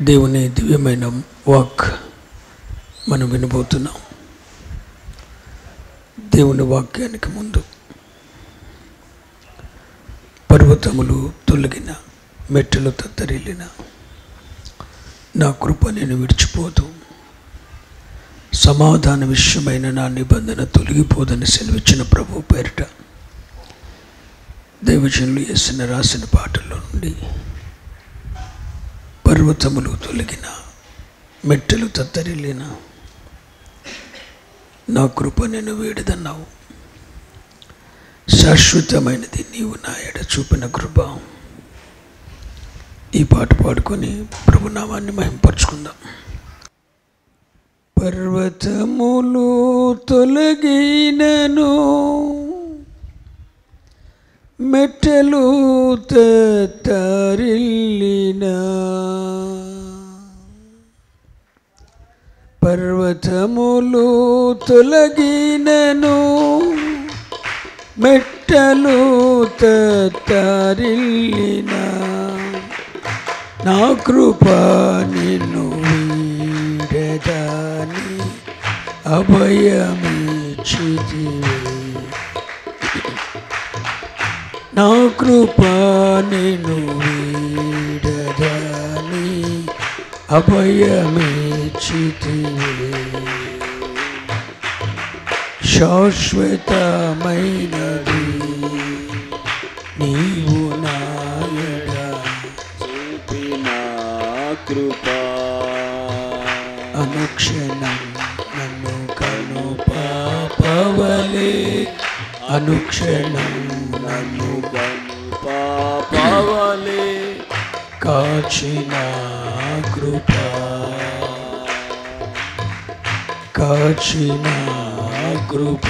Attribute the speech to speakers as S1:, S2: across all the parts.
S1: దేవుని దివ్యమైన వాక్ మనం వినబోతున్నాం దేవుని వాక్యానికి ముందు పర్వతములు తొలగిన మెట్టలు తత్తరిల్లిన నా కృప నేను విడిచిపోదు సమాధాన విషయమైన నా నిబంధన తొలగిపోదని సెలవిచ్చిన ప్రభు పేరిట దైవజనులు వేసిన రాసిన పాటల్లో నుండి పర్వతములు తొలగిన మెట్టెలు తత్తరిల్లిన నా కృప నేను వేడిదన్నావు శాశ్వతమైనది నీవు నా ఎడ చూపిన కృప ఈ పాట పాడుకొని ప్రభునామాన్ని మహింపరచుకుందాం పర్వతములు తొలగినను మెట్టెలు తరిల్లిన పర్వతములు తొలగినను మెట్టలు తరిల్లిన నా కృప నిన్ను వీడదాని అభయమిచ్చితివే నా కృప నేను వీడదాని అభయమిచ్చితివే శాశ్వతమైనది నీవు నాయడ
S2: చూపిన కృపా
S1: అనుక్షణం నన్ను కను పాపవలే అనుక్షణం నన్ను
S2: గను పాపవలే
S1: కాచిన కృప కాచిన కృప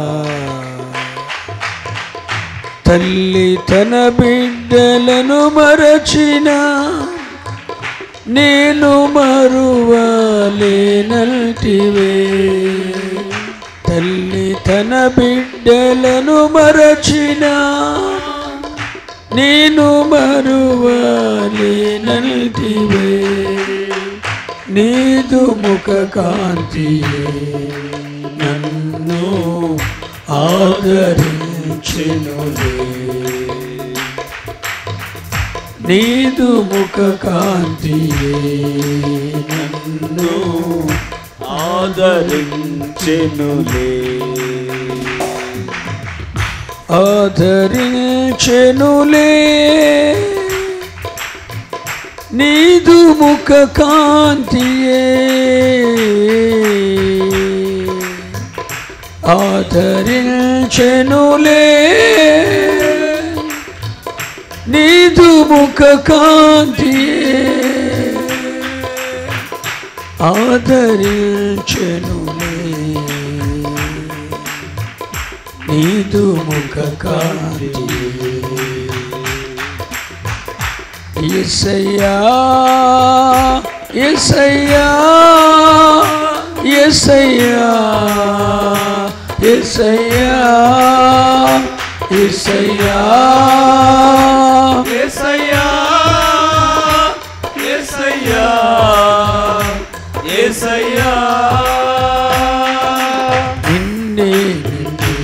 S1: తల్లి తన బిడ్డలను మరచిన నేను మరువలేనల్టివే తల్లి తన బిడ్డలను మరచిన నేను మరువలేనల్టివే నీదు ముఖ కాంతియే నన్ను ఆదరించెనులే నీదు ముఖ కాంతియే నన్ను
S2: ఆదరించెనులే
S1: ఆదరించెనులే నీదు ముఖ కాంతియే ఆదరించెనులే నీదు ముఖ కాంతియే ఆదరించెనులే నీదు ముఖ కాంతియే ఎసయ్యా ఎసయ్యా ఎసయ్యా ఎసయ్యా ఎసయ్యా
S2: యేసయ్యా యేసయ్యా యేసయ్యా
S1: నిన్నే నిన్నే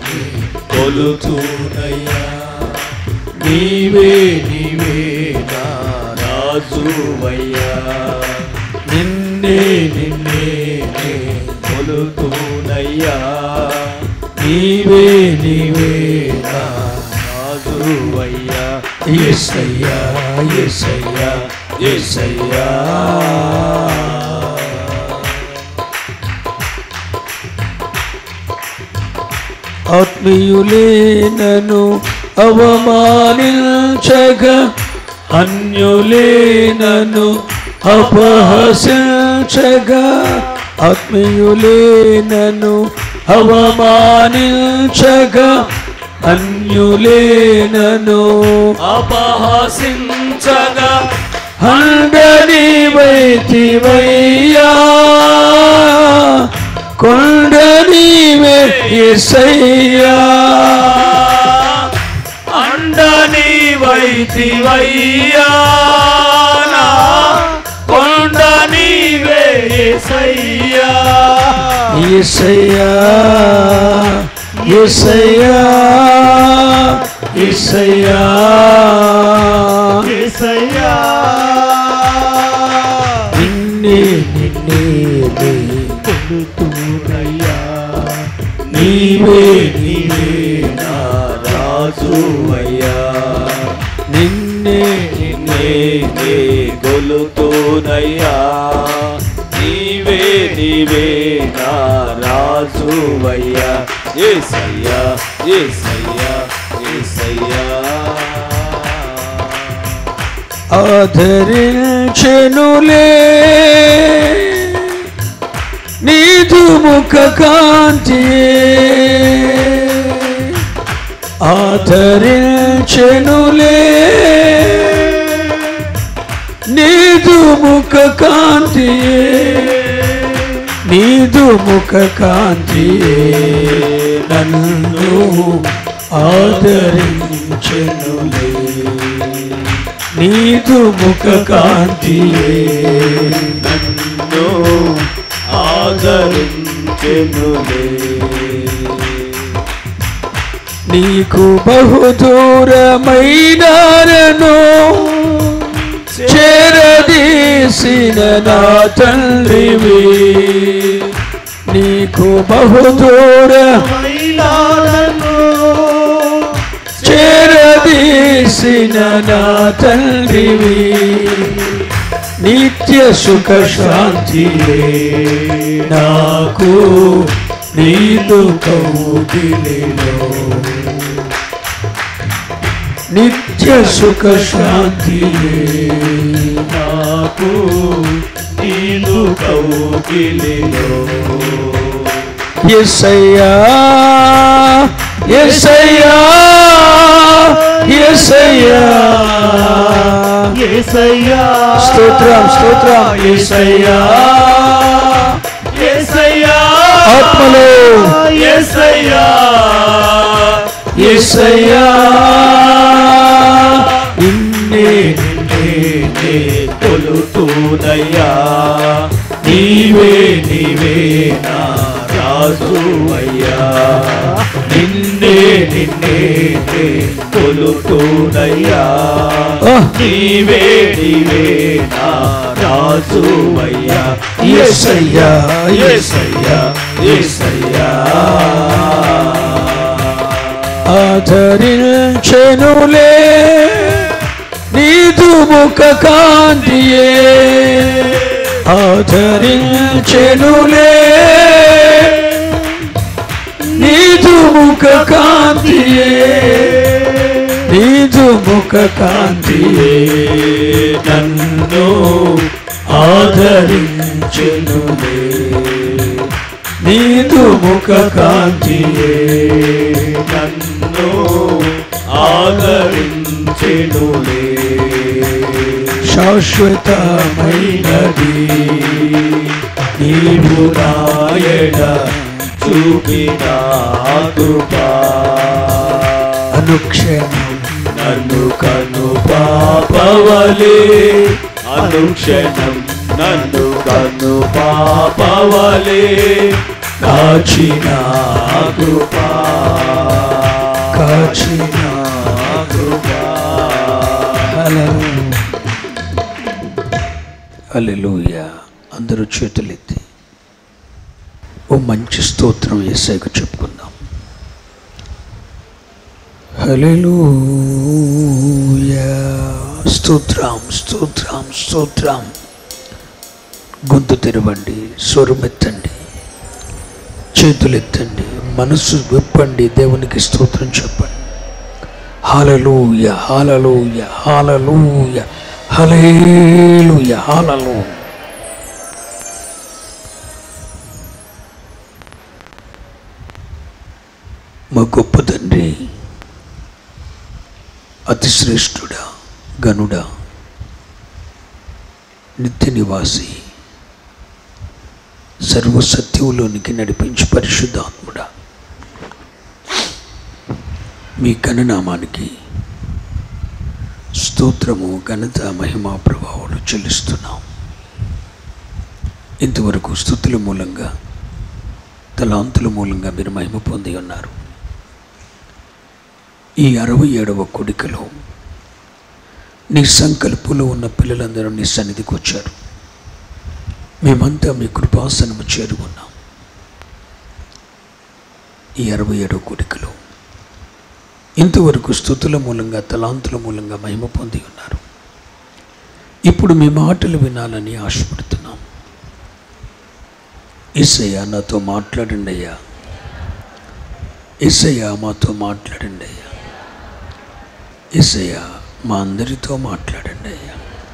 S2: కొలుతూనయ్యా
S1: నీవే నీవే
S2: నా రాజువయ్యా
S1: నిన్నే నిన్నే
S2: కొలుతూనయ్యా
S1: నీవే నీవే నా
S2: రాజువయ్యా
S1: ఎసయ్యా ఎసయ్యా
S2: యేసయ్యా
S1: ఆత్మీయులే నన్ను అవమానించగా అన్యులే నన్ను అపహసించగా ఆత్మీయులే నన్ను అవమానించగా అన్యులే నన్ను
S2: అపహసించగా
S1: హండని వైతివయ్యా కొండని ఎసయ్యా
S2: అండని వైతివయ్యా నా కొండ ఏసయ్యా
S1: ఏసయ్యా ఏసయ్యా ఏసయ్యా
S2: ఏసయ్యా
S1: నిన్నే నిన్నే
S2: కొలుతూనయ్యా
S1: నీవే
S2: నీవే నా రాజువయ్యా
S1: నిన్నే
S2: నిన్నే నే కొలుతూనయ్యా నీవే నీవే నా రాజువయ్యా ఏసయ్యా ఏసయ్యా ఏసయ్యా
S1: ఆదరించెనులే నీదు ముఖ కాంతి ఆదరించెనులే నీదు ముఖ కాంతి నీదు ముఖ కాంతి నన్ను ఆదరించెనులే నీదు ముఖ కాంతియే
S2: నన్ను ఆదరించెనులే
S1: నీకు బహుదూరమైనారను చేరదీసిన నా తండ్రివి నీకు బహుదూర
S2: మహిళలను
S1: చేరదీసిన నా తండ్రివి నిత్య సుఖ శాంతివే నాకు నీదు కౌగిలిలో నిత్య సుఖ శాంతివే
S2: నాకు నీదు కౌగిలిలో
S1: ఎసయ్యా ఎసయ్యా ఎసయ్యా
S2: ఏసయ్యా
S1: స్తోత్రం స్తోత్రం ఎసయ్యా
S2: ఏసయ్యా
S1: ఆత్మలో
S2: ఏసయ్యా
S1: ఎసయ్యా నిన్నే
S2: నిన్నే కొలుతూనయ్యా నీవే నీవే నా రాజువయ్యా నిన్నే నిన్నే నే కొలుతూనయ్యా
S1: ఆహ్.
S2: నీవే నీవే నా రాజువయ్యా
S1: యేసయ్యా,
S2: యేసయ్యా యేసయ్యా
S1: ఆదరించెనులే నీదు ముఖ కాంతియే ఆదరించెనులే నీదు ముఖ కాంతియే నీదు ముఖ కాంతియే
S2: నన్ను
S1: ఆదరించెనులే నీదు ముఖ కాంతియే
S2: నన్ను ఆదరించెనులే
S1: శాశ్వతమైనది
S2: నీవు నాయడ చూపిన కృపా
S1: అనుక్షణం
S2: నన్ను కను పాపవలే అనుక్షణం నన్ను కను పాపవలే కాచిన కృపా
S1: కాచిన
S2: కృపా
S1: అలెలుయ అందరూ చేతులెత్తి ఓ మంచి స్తోత్రం ఏసైకు చెప్పుకుందాం హల్లెలూయా స్తోత్రం స్తోత్రం స్తోత్రం గొంతు తెరవండి స్వరమెత్తండి చేతులెత్తండి మనసు విప్పండి దేవునికి స్తోత్రం చెప్పండి హాలూయ హాలూయ హాలూయ హలేలుయ హాలలు మా గొప్ప తండ్రి అతి శ్రేష్ఠుడా గనుడా నిత్య నివాసి సర్వసత్యములోనికి నడిపించి పరిశుద్ధాత్ముడా మీ ఘననామానికి స్తోత్రము ఘనత మహిమ ప్రభావాలు చెల్లిస్తున్నాం ఇంతవరకు స్థుతుల మూలంగా తలాంతుల మూలంగా మీరు మహిమ పొంది ఉన్నారు ఈ అరవై ఏడవ కొడికలో నీ సంకల్పంలో ఉన్న పిల్లలందరూ నీ సన్నిధికి వచ్చారు మేమంతా మీ కృపాసనము చేరుకున్నాం ఈ అరవై ఏడవ కొడికలో ఇంతవరకు స్థుతుల మూలంగా తలాంతుల మూలంగా మహిమ పొంది ఉన్నారు ఇప్పుడు మీ మాటలు వినాలని ఆశపడుతున్నాం ఇసయ్య నాతో మాట్లాడండి అయ్యా ఇసయ్య మాతో మాట్లాడండి అయ్యా ఇసయ్య మా అందరితో మాట్లాడండి అయ్యా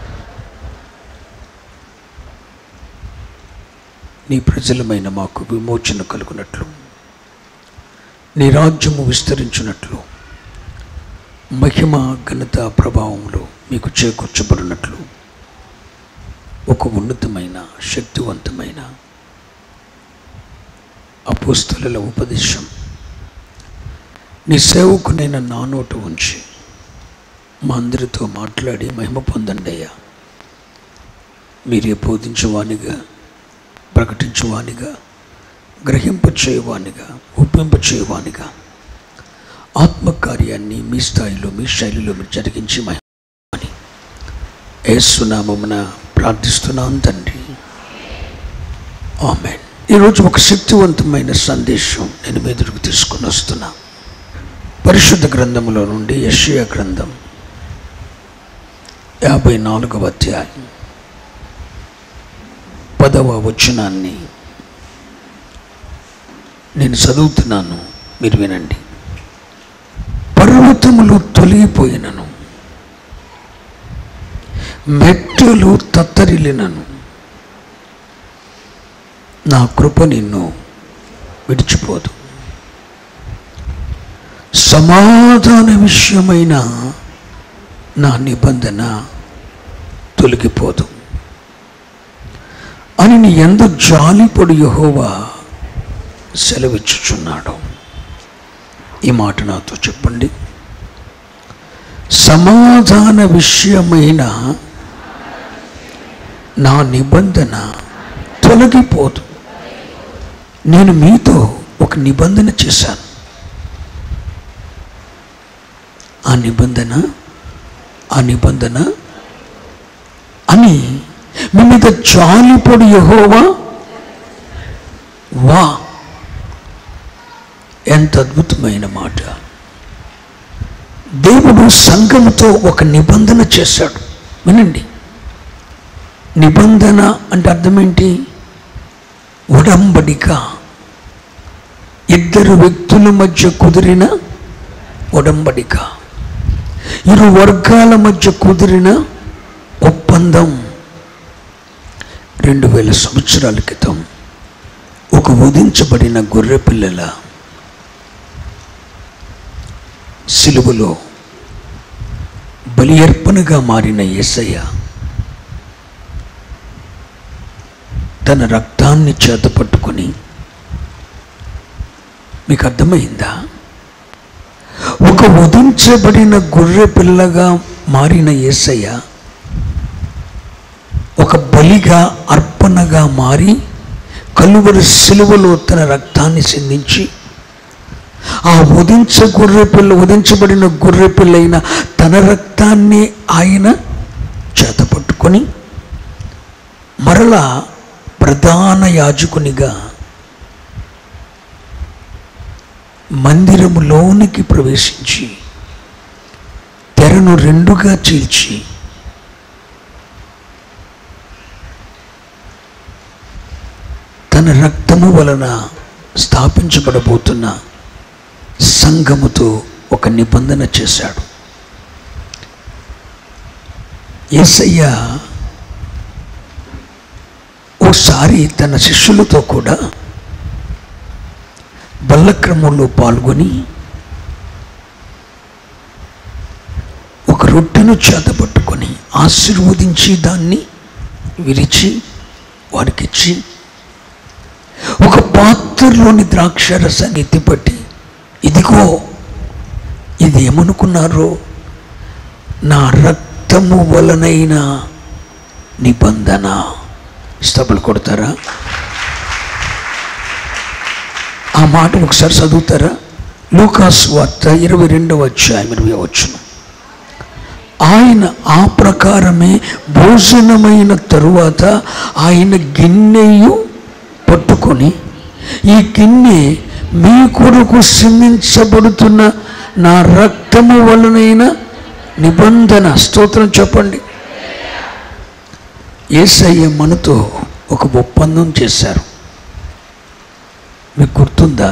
S1: నీ ప్రజలమైన మాకు విమోచన కలుగునట్లు నీ రాజ్యము విస్తరించినట్లు మహిమ ఘనత ప్రభావములు మీకు చేకూర్చబడినట్లు ఒక ఉన్నతమైన శక్తివంతమైన అపోస్తుల ఉపదేశం నీ సేవకునైన నా నోట ఉంచి మా అందరితో మాట్లాడి మహిమ పొందండి అయ్యా మీరే బోధించేవానిగా ప్రకటించేవానిగా గ్రహింపచేయవానిగా ఒప్పింపచేయవానిగా ఆత్మకార్యాన్ని మీ స్థాయిలో మీ శైలిలో మీరు జరిగించి మహిమని ఏసునామమున ప్రార్థిస్తున్నాను తండ్రి ఆమెన్ ఈరోజు ఒక శక్తివంతమైన సందేశం నేను మీదకు తీసుకుని వస్తున్నా పరిశుద్ధ గ్రంథములో నుండి యషయా గ్రంథం యాభై నాలుగవ అధ్యాయం పదవ వచనాన్ని నేను చదువుతున్నాను మీరు వినండి పర్వతములు తొలగిపోయినను మెట్టులు తత్తరిల్లినను నా కృప నిన్ను విడిచిపోదు సమాధాన విషయమైన నా నిబంధన తొలగిపోదు అని నీ ఎందు జాలిపడు యహోవా సెలవిచ్చుచున్నాడు ఈ మాట నాతో చెప్పండి సమాధాన విషయమైన నా నిబంధన తొలగిపోదు నేను మీతో ఒక నిబంధన చేశాను ఆ నిబంధన ఆ నిబంధన అని మీ మీద జాలిపడు యహోవా వా ఎంత అద్భుతమైన మాట దేవుడు సంఘముతో ఒక నిబంధన చేశాడు వినండి నిబంధన అంటే అర్థం ఏంటి ఉడంబడిక ఇద్దరు వ్యక్తుల మధ్య కుదిరిన ఉడంబడిక ఇరు వర్గాల మధ్య కుదిరిన ఒప్పందం రెండు వేల సంవత్సరాల క్రితం ఒక వధించబడిన గొర్రె పిల్లల సిలువలో బలి అర్పణగా మారిన యేసయ్య తన రక్తాన్ని చేతపట్టుకొని మీకు అర్థమైందా ఒక వధించబడిన గొర్రె పిల్లగా మారిన యేసయ్య ఒక బలిగా అర్పణగా మారి కలువరి సిలువలో తన రక్తాన్ని సిందించి ఆ ఉదించ గొర్రె పిల్ల ఉదించబడిన గొర్రె పిల్లైన తన రక్తాన్ని ఆయన చేతపట్టుకొని మరలా ప్రధాన యాజకునిగా మందిరములోనికి ప్రవేశించి తెరను రెండుగా చీల్చి తన రక్తము వలన స్థాపించబడబోతున్న సంఘముతో ఒక నిబంధన చేశాడు యేసయ్య ఓసారి తన శిష్యులతో కూడా బల్లక్రమంలో పాల్గొని ఒక రొట్టెను చేతపట్టుకొని ఆశీర్వదించి దాన్ని విరిచి వారికిచ్చి ఒక పాత్రలోని ద్రాక్ష రసాన్ని ఎత్తిపట్టి ఇదిగో ఇది ఏమనుకున్నారో నా రక్తము వలనైన నిబంధన స్తబులు కొడతారా ఆ మాట ఒకసారి చదువుతారా లూకాస్ వార్త ఇరవై రెండవ అధ్యాయం ఇరవై వచ్చును ఆయన ఆ ప్రకారమే భోజనమైన తరువాత ఆయన గిన్నెయు పట్టుకొని ఈ గిన్నె మీ కొరకు సిందించబడుతున్న నా రక్తము వలనైన నిబంధన స్తోత్రం చెప్పండి ఏసయ్య మనతో ఒక ఒప్పందం చేశారు మీకు గుర్తుందా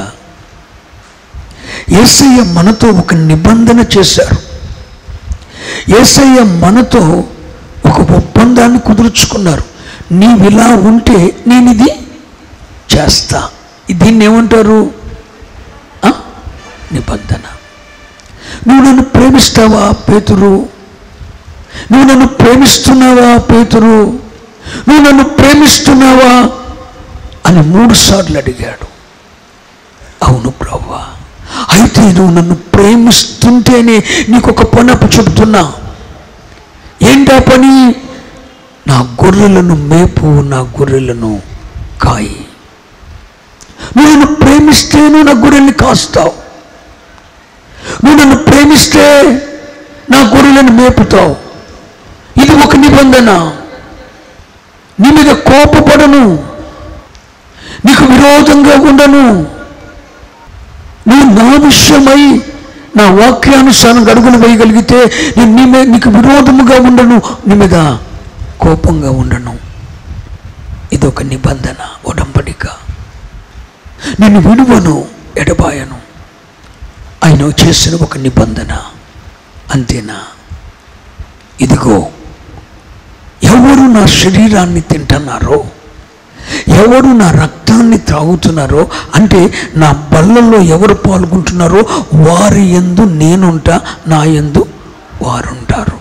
S1: ఏసయ్య మనతో ఒక నిబంధన చేశారు ఏసయ్య మనతో ఒక ఒప్పందాన్ని కుదుర్చుకున్నారు నీవిలా ఉంటే నేను ఇది చేస్తా దీన్ని ఏమంటారు ఆ? నిబంధన నువ్వు నన్ను ప్రేమిస్తావా పేతురు నువ్వు నన్ను ప్రేమిస్తున్నావా పేతురు నువ్వు నన్ను ప్రేమిస్తున్నావా అని మూడు సార్లు అడిగాడు అవును ప్రవ్వా అయితే నువ్వు నన్ను ప్రేమిస్తుంటేనే నీకు ఒక పని అప్పు చెబుతున్నా ఏంటా పని నా గొర్రెలను మేపు నా గొర్రెలను కాయి నువ్వు నన్ను ప్రేమిస్తే నువ్వు నా గొర్రెల్ని కాస్తావు నువ్వు నన్ను ప్రేమిస్తే నా గొర్రెలను మేపుతావు ఇది ఒక నిబంధన నీ మీద కోపపడను నీకు విరోధంగా ఉండను నువ్వు నా విషయమై నా వాక్యానుసారం అడుగులు వేయగలిగితే నేను నీ మీద నీకు విరోధముగా ఉండను నీ మీద కోపంగా ఉండను ఇది ఒక నిబంధన ఒడంబడిక నిన్ను విడువను ఎడబాయను ఆయన చేసిన ఒక నిబంధన అంతేనా ఇదిగో ఎవరు నా శరీరాన్ని తింటున్నారో ఎవరు నా రక్తాన్ని త్రాగుతున్నారో అంటే నా బల్లలో ఎవరు పాల్గొంటున్నారో వారి ఎందు నేనుంటా నా ఎందు వారుంటారు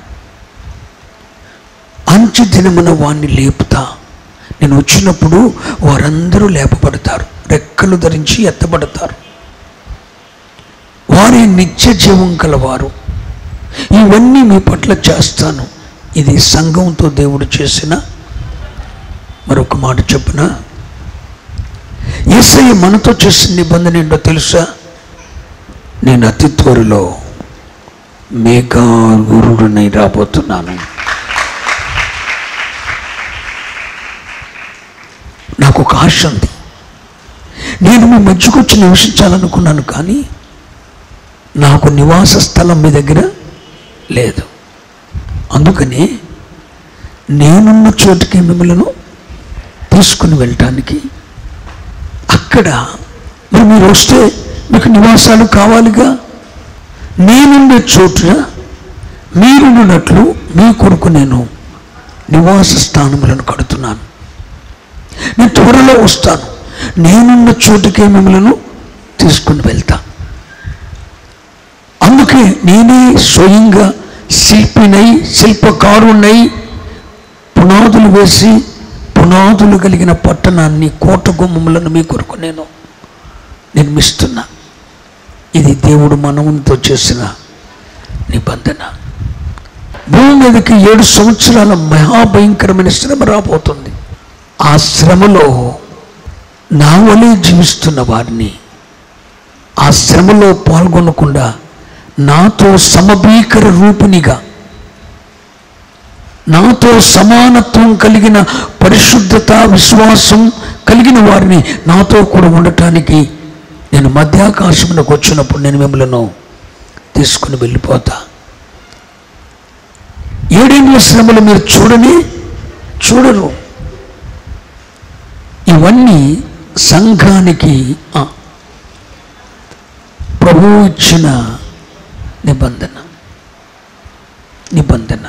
S1: అంచు దినమున వాణ్ణి లేపుతా నేను వచ్చినప్పుడు వారందరూ లేపబడతారు రెక్కలు ధరించి ఎత్తబడతారు వారే నిత్య జీవం కలవారు ఇవన్నీ మీ పట్ల చేస్తాను ఇది సంఘంతో దేవుడు చేసిన మరొక మాట చెప్పున ఏసయ్య మనతో చేసిన నిబంధన ఏంటో తెలుసా నేను అతి త్వరలో మేఘా గురుడునై రాబోతున్నాను నాకు ఒక ఆశ ఉంది నేను మీ మధ్యకు వచ్చి నివసించాలనుకున్నాను కానీ నాకు నివాస స్థలం మీ దగ్గర లేదు అందుకని నేనున్న చోటుకి మిమ్మల్ని తీసుకుని వెళ్ళటానికి అక్కడ మరి మీరు వస్తే మీకు నివాసాలు కావాలిగా నేనుండే చోటున మీరున్నట్లు మీ కొరకు నేను నివాస స్థానములను కడుతున్నాను నేను త్వరలో వస్తాను నేనున్న చోటుకే మిమ్మల్ని తీసుకుని వెళ్తా అందుకే నేనే స్వయంగా శిల్పినై శిల్పకారుణ్ణై పునాదులు వేసి పునాదులు కలిగిన పట్టణాన్ని కోట గుమ్మములను మీ కొరకు నేను నిర్మిస్తున్నా ఇది దేవుడు మనవునితో చేసిన నిబంధన భూమి మీదకి ఏడు సంవత్సరాల మహాభయంకరమైన శ్రమ రాబోతుంది ఆ శ్రమలో నా వలె జీవిస్తున్న వారిని ఆ శ్రమలో పాల్గొనకుండా నాతో సమభీకర రూపినిగా నాతో సమానత్వం కలిగిన పరిశుద్ధత విశ్వాసం కలిగిన వారిని నాతో కూడా ఉండటానికి నేను మధ్యాకాశమునకు వచ్చినప్పుడు నేను మిమ్మల్ని తీసుకుని వెళ్ళిపోతా ఏడేళ్ళ శ్రమలు మీరు చూడని చూడరు ఇవన్నీ సంఘానికి ఆ, ప్రభువు ఇచ్చిన నిబంధన నిబంధన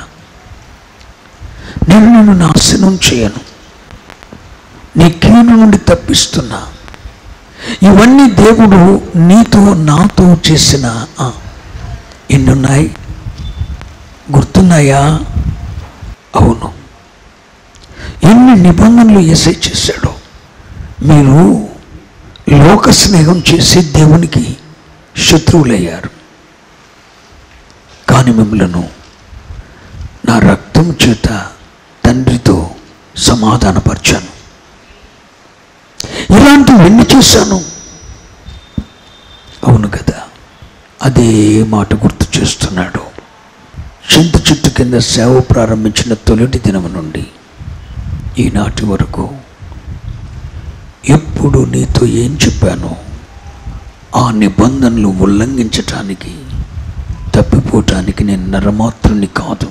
S1: నేను నిన్ను నాశనం చేయను నీ కీడు నుండి తప్పిస్తున్నా ఇవన్నీ దేవుడు నీతో నాతో చేసిన ఆ, ఎన్నున్నాయి గుర్తున్నాయా అవును ఎన్ని నిబంధనలు ఎసై చేశాడో మీరు లోక స్నేహం చేసి దేవునికి శత్రువులయ్యారు కానీ మిమ్మలను నా రక్తం చేత తండ్రితో సమాధానపరిచాను ఇలాంటివన్నీ చేశాను అవును కదా అదే మాట గుర్తు చేస్తున్నాడు చింత చెట్టు కింద సేవ ప్రారంభించిన తొలిటి దినం నుండి ఈనాటి వరకు ఎప్పుడు నీతో ఏం చెప్పానో ఆ నిబంధనలు ఉల్లంఘించటానికి తప్పిపోవటానికి నేను నరమాత్రుని కాదు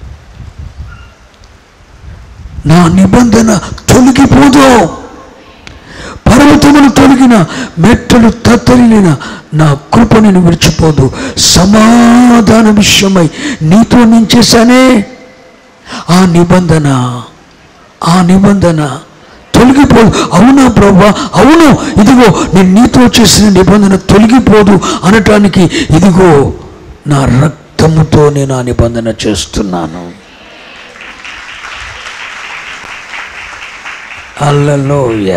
S1: నా నిబంధన తొలగిపోదు పర్వతములు తొలగిన మెట్టలు తత్తరిలిన నా కృప నేను విడిచిపోదు సమాధాన విషయమై నీతో నేను చేశానే ఆ నిబంధన ఆ నిబంధన తొలగిపోదు అవునా ప్రభా అవును ఇదిగో నేను నీతో చేసిన నిబంధన తొలగిపోదు అనటానికి ఇదిగో నా రక్తముతో నేను ఆ నిబంధన చేస్తున్నాను అల్లలోయ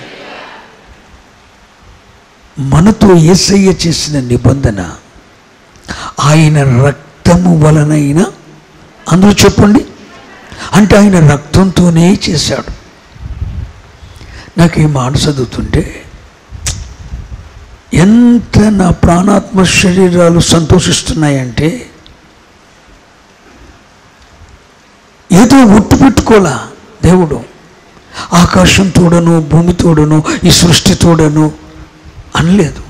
S1: మనతో ఏసయ్య చేసిన నిబంధన ఆయన రక్తము వలనైన అందరూ చెప్పండి అంటే ఆయన రక్తంతోనే చేశాడు నాకు ఈ మాట చదువుతుంటే ఎంత నా ప్రాణాత్మ శరీరాలు సంతోషిస్తున్నాయంటే ఏదో ఒట్టు పెట్టుకోలా దేవుడు ఆకాశం తోడను భూమి తోడను ఈ సృష్టి తోడను అనలేదు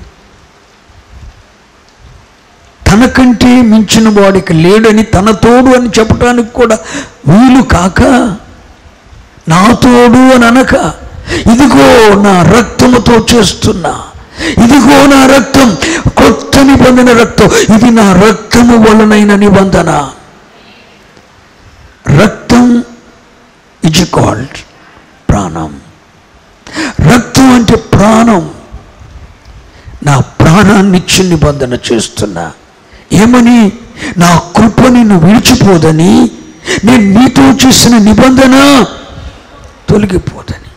S1: తనకంటే మించిన వాడికి లేడని తన తోడు అని చెప్పడానికి కూడా వీలు కాక నా తోడు అని అనక ఇదిగో నా రక్తముతో చేస్తున్నా ఇదిగో నా రక్తం కొత్త నిబంధన రక్తం ఇది నా రక్తము వలనైన నిబంధన రక్తం ఇజ్ కాల్డ్ ప్రాణం రక్తం అంటే ప్రాణం నా ప్రాణాన్ని ఇచ్చి నిబంధన చేస్తున్నా ఏమని నా కృప నిన్ను విడిచిపోదని నేను నీతో చేసిన నిబంధన తొలగిపోదని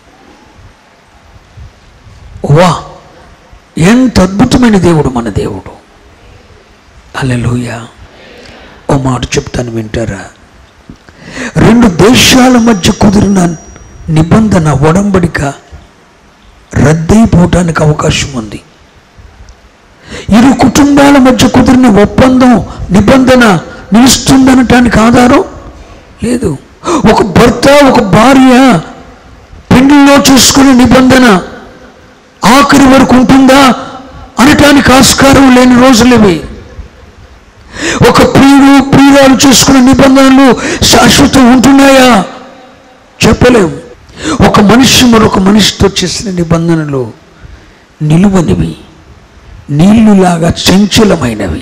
S1: వా ఎంత అద్భుతమైన దేవుడు మన దేవుడు అల్లెలుయ ఓ మాట చెప్తాను వింటారా రెండు దేశాల మధ్య కుదిరిన నిబంధన ఒడంబడిక రద్దయిపోవటానికి అవకాశం ఉంది ఇరు కుటుంబాల మధ్య కుదిరిన ఒప్పందం నిబంధన నిలుస్తుందనటానికి ఆధారం లేదు ఒక భర్త ఒక భార్య పెళ్లిలో చేసుకునే నిబంధన ఆఖరి వరకు ఉంటుందా అనటానికి ఆస్కారం లేని రోజులు ఇవి ఒక ప్రియుడు ప్రియురాలు చేసుకునే నిబంధనలు శాశ్వతం ఉంటున్నాయా చెప్పలేము ఒక మనిషి మరొక మనిషితో చేసిన నిబంధనలు నిలువనివి నీళ్లులాగా చంచలమైనవి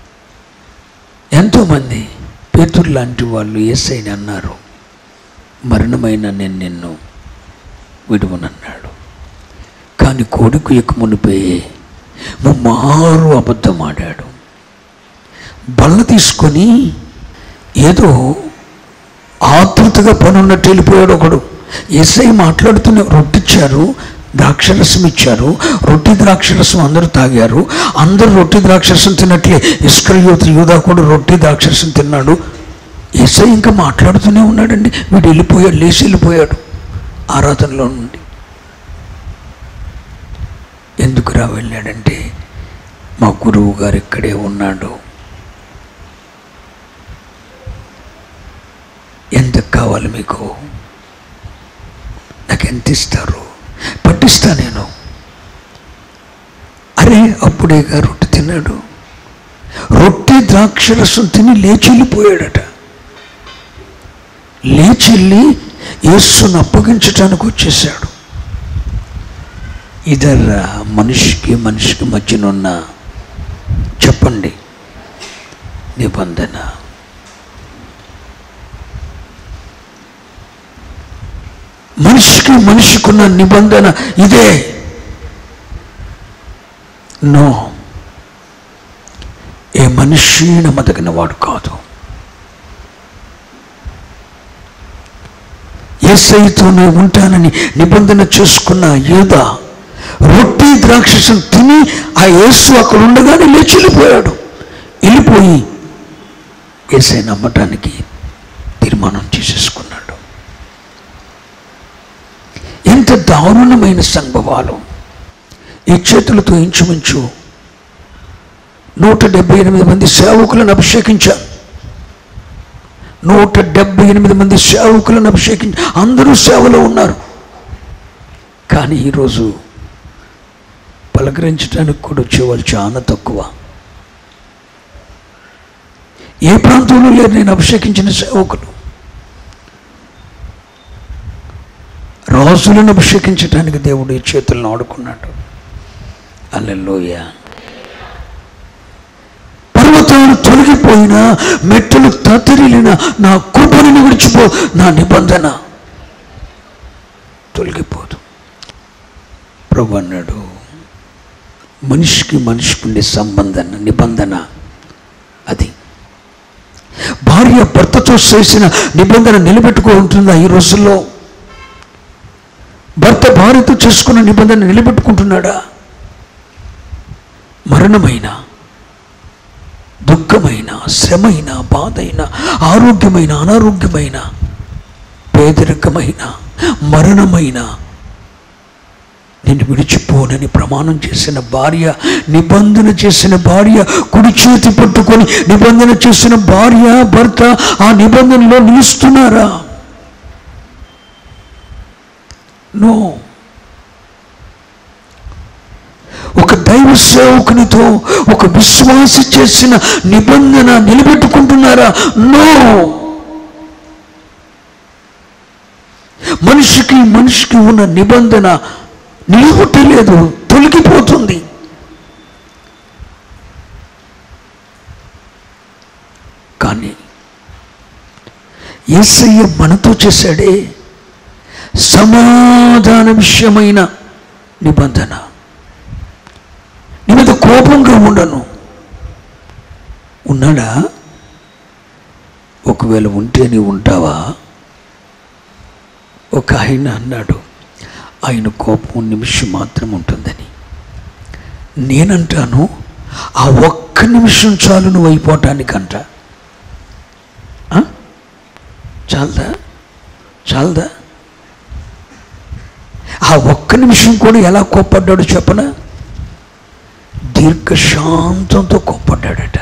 S1: ఎంతోమంది పేతురు లాంటి వాళ్ళు ఎస్ఐని అన్నారు మరణమైన నేను నిన్ను విడువనన్నాడు కానీ కొడుకు ఎక్కు మునిపోయే ముమ్మారు అబద్ధం ఆడాడు బల్ల తీసుకొని ఏదో ఆతృతగా పనున్నట్టు వెళ్ళిపోయాడు ఒకడు ఎస్ఐ మాట్లాడుతూనే రొట్టిచ్చారు ద్రాక్షరసం ఇచ్చారు రొట్టి ద్రాక్షరసం అందరూ తాగారు అందరూ రొట్టి ద్రాక్షరసం తిన్నట్లే ఇస్కరయోతి యూదా కూడా రొట్టి ద్రాక్షరసం తిన్నాడు ఎస్ఐ ఇంకా మాట్లాడుతూనే ఉన్నాడండి వీడు వెళ్ళిపోయాడు లేచి వెళ్ళిపోయాడు ఆరాధనలో నుండి ఎందుకురా వెళ్ళాడంటే మా గురువు గారు ఇక్కడే ఉన్నాడు ఎంత కావాలి మీకు నాకు ఎంత ఇస్తారు పట్టిస్తా నేను అరే అప్పుడేగా రొట్టె తిన్నాడు రొట్టె ద్రాక్షరసం తిని లేచి వెళ్ళిపోయాడట లేచి వెళ్ళి యేసును అప్పగించటానికి వచ్చేసాడు ఇదర్రా మనిషికి మనిషికి మధ్యనున్న చెప్పండి నిబంధన మనిషికి మనిషికున్న నిబంధన ఇదే నో ఏ మనిషి నమ్మదగిన వాడు కాదు ఏసైతోనే ఉంటానని నిబంధన చేసుకున్న యూద రొట్టి ద్రాక్షసం తిని ఆ యేసు అక్కడ ఉండగానే లేచి వెళ్ళిపోయాడు వెళ్ళిపోయి ఏసై నమ్మటానికి తీర్మానం చేసేసుకున్నాడు ఎంత దారుణమైన సంభవాలు ఈ చేతులతో ఇంచుమించు నూట డెబ్బై ఎనిమిది మంది సేవకులను అభిషేకించారు నూట డెబ్బై ఎనిమిది మంది సేవకులను అభిషేకించి అందరూ సేవలో ఉన్నారు కానీ ఈరోజు పలకరించడానికి కూడా వచ్చేవాళ్ళు చాలా తక్కువ ఏ ప్రాంతంలో లేరు నేను అభిషేకించిన సేవకులు రాజులను అభిషేకించడానికి దేవుడు ఈ చేతులను ఆడుకున్నాడు అల్లెల్లోయ పర్వతాలు తొలగిపోయిన మెట్టులు తతిరిలిన నా కృపని విడిచిపో నా నిబంధన తొలగిపోదు ప్రభు అన్నాడు మనిషికి మనిషికి ఉండే సంబంధన నిబంధన అది భార్య భర్తతో చేసిన నిబంధన నిలబెట్టుకో ఉంటుందా ఈ రోజుల్లో భర్త భార్యతో చేసుకున్న నిబంధన నిలబెట్టుకుంటున్నాడా మరణమైన దుఃఖమైన శ్రమైన బాధైన ఆరోగ్యమైన అనారోగ్యమైన పేదరికమైన మరణమైన నేను విడిచిపోనని ప్రమాణం చేసిన భార్య నిబంధన చేసిన భార్య కుడి చేతి పట్టుకొని నిబంధన చేసిన భార్య భర్త ఆ నిబంధనలో నిలుస్తున్నారా నో ఒక దైవ సేవకునితో ఒక విశ్వాసి చేసిన నిబంధన నిలబెట్టుకుంటున్నారా నో మనిషికి మనిషికి ఉన్న నిబంధన నిలబొట్టలేదు తొలగిపోతుంది కానీ ఏసయ్య మనతో చేశాడే సమాధాన విషయమైన నిబంధన నీ మీద కోపంగా ఉండను ఉన్నాడా ఒకవేళ ఉంటే నీవు ఉంటావా ఒక ఆయన అన్నాడు ఆయన కోపం నిమిషం మాత్రం ఉంటుందని నేనంటాను ఆ ఒక్క నిమిషం చాలు నువ్వు అయిపోవటానికంట ఆ? చాలదా చాలదా ఆ ఒక్క నిమిషం కూడా ఎలా కోప్పడ్డాడు చెప్పనా దీర్ఘశాంతంతో కోప్పడ్డాడట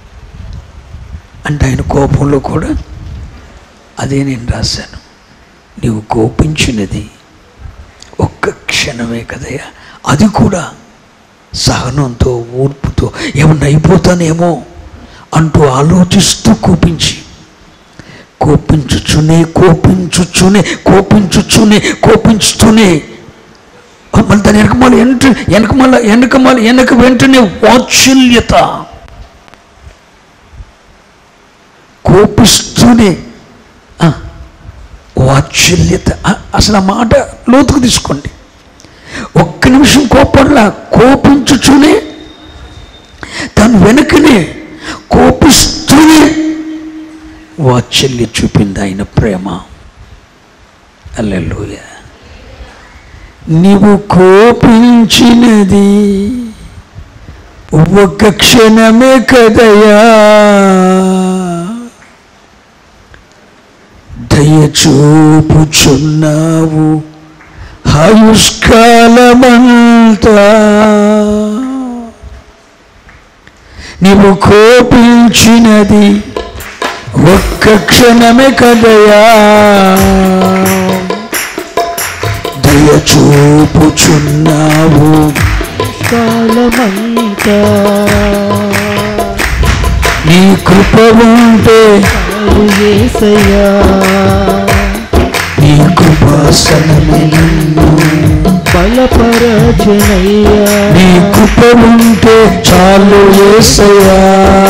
S1: అంటే ఆయన కోపంలో కూడా అదే నేను రాశాను నీవు కోపించినది ఒక్క క్షణమే కదయ్యా అది కూడా సహనంతో ఓర్పుతో ఏమన్నా అయిపోతానేమో అంటూ ఆలోచిస్తూ కోపించి కోపించుచునే కోపించుచునే కోపించుచునే కోపించుతూనే మళ్ళీ దాని వెనకమాల వెంట వెనకమాల వెనకమాల వెనక వెంటనే వాత్సల్యత కోపిస్తూనే ఆ, వాత్సల్యత ఆ, అసలు ఆ మాట లోతుకు తీసుకోండి ఒక్క నిమిషం కోపంలా కోపించుచునే దాని వెనకనే కోపిస్తూనే వాత్సల్య చూపింది ఆయన ప్రేమ అల్లెలుయ నీవు కోపించినది ఒక్క క్షణమే కదయా దయచూపుచున్నావు ఆయుష్కాలమంతా నీవు కోపించినది ఒక్క క్షణమే కదయా దయచూపుచున్నావు
S2: కాలమంతా
S1: నీ కృప ఉంటే
S2: చాలు యేసయ్యా
S1: నీ కృపాసనమే నన్ను
S2: బలపరచనయ్యా
S1: నీ కృప ఉంటే చాలు ఏసయ్యా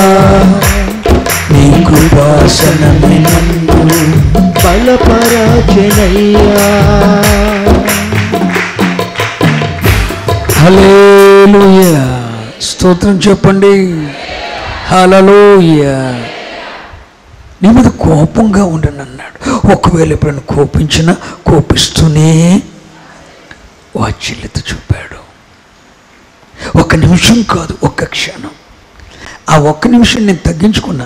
S1: నీ కృపాసనమే నన్ను
S2: బలపరచనయ్యా
S1: హల్లెలూయా స్తోత్రం చెప్పండి హల్లెలూయా నీ మీద కోపంగా ఉండను అన్నాడు ఒకవేళ ఎప్పుడైనా కోపించినా కోపిస్తూనే వాత్సల్యత చూపాడు ఒక నిమిషం కాదు ఒక్క క్షణం ఆ ఒక్క నిమిషం నేను తగ్గించుకున్నా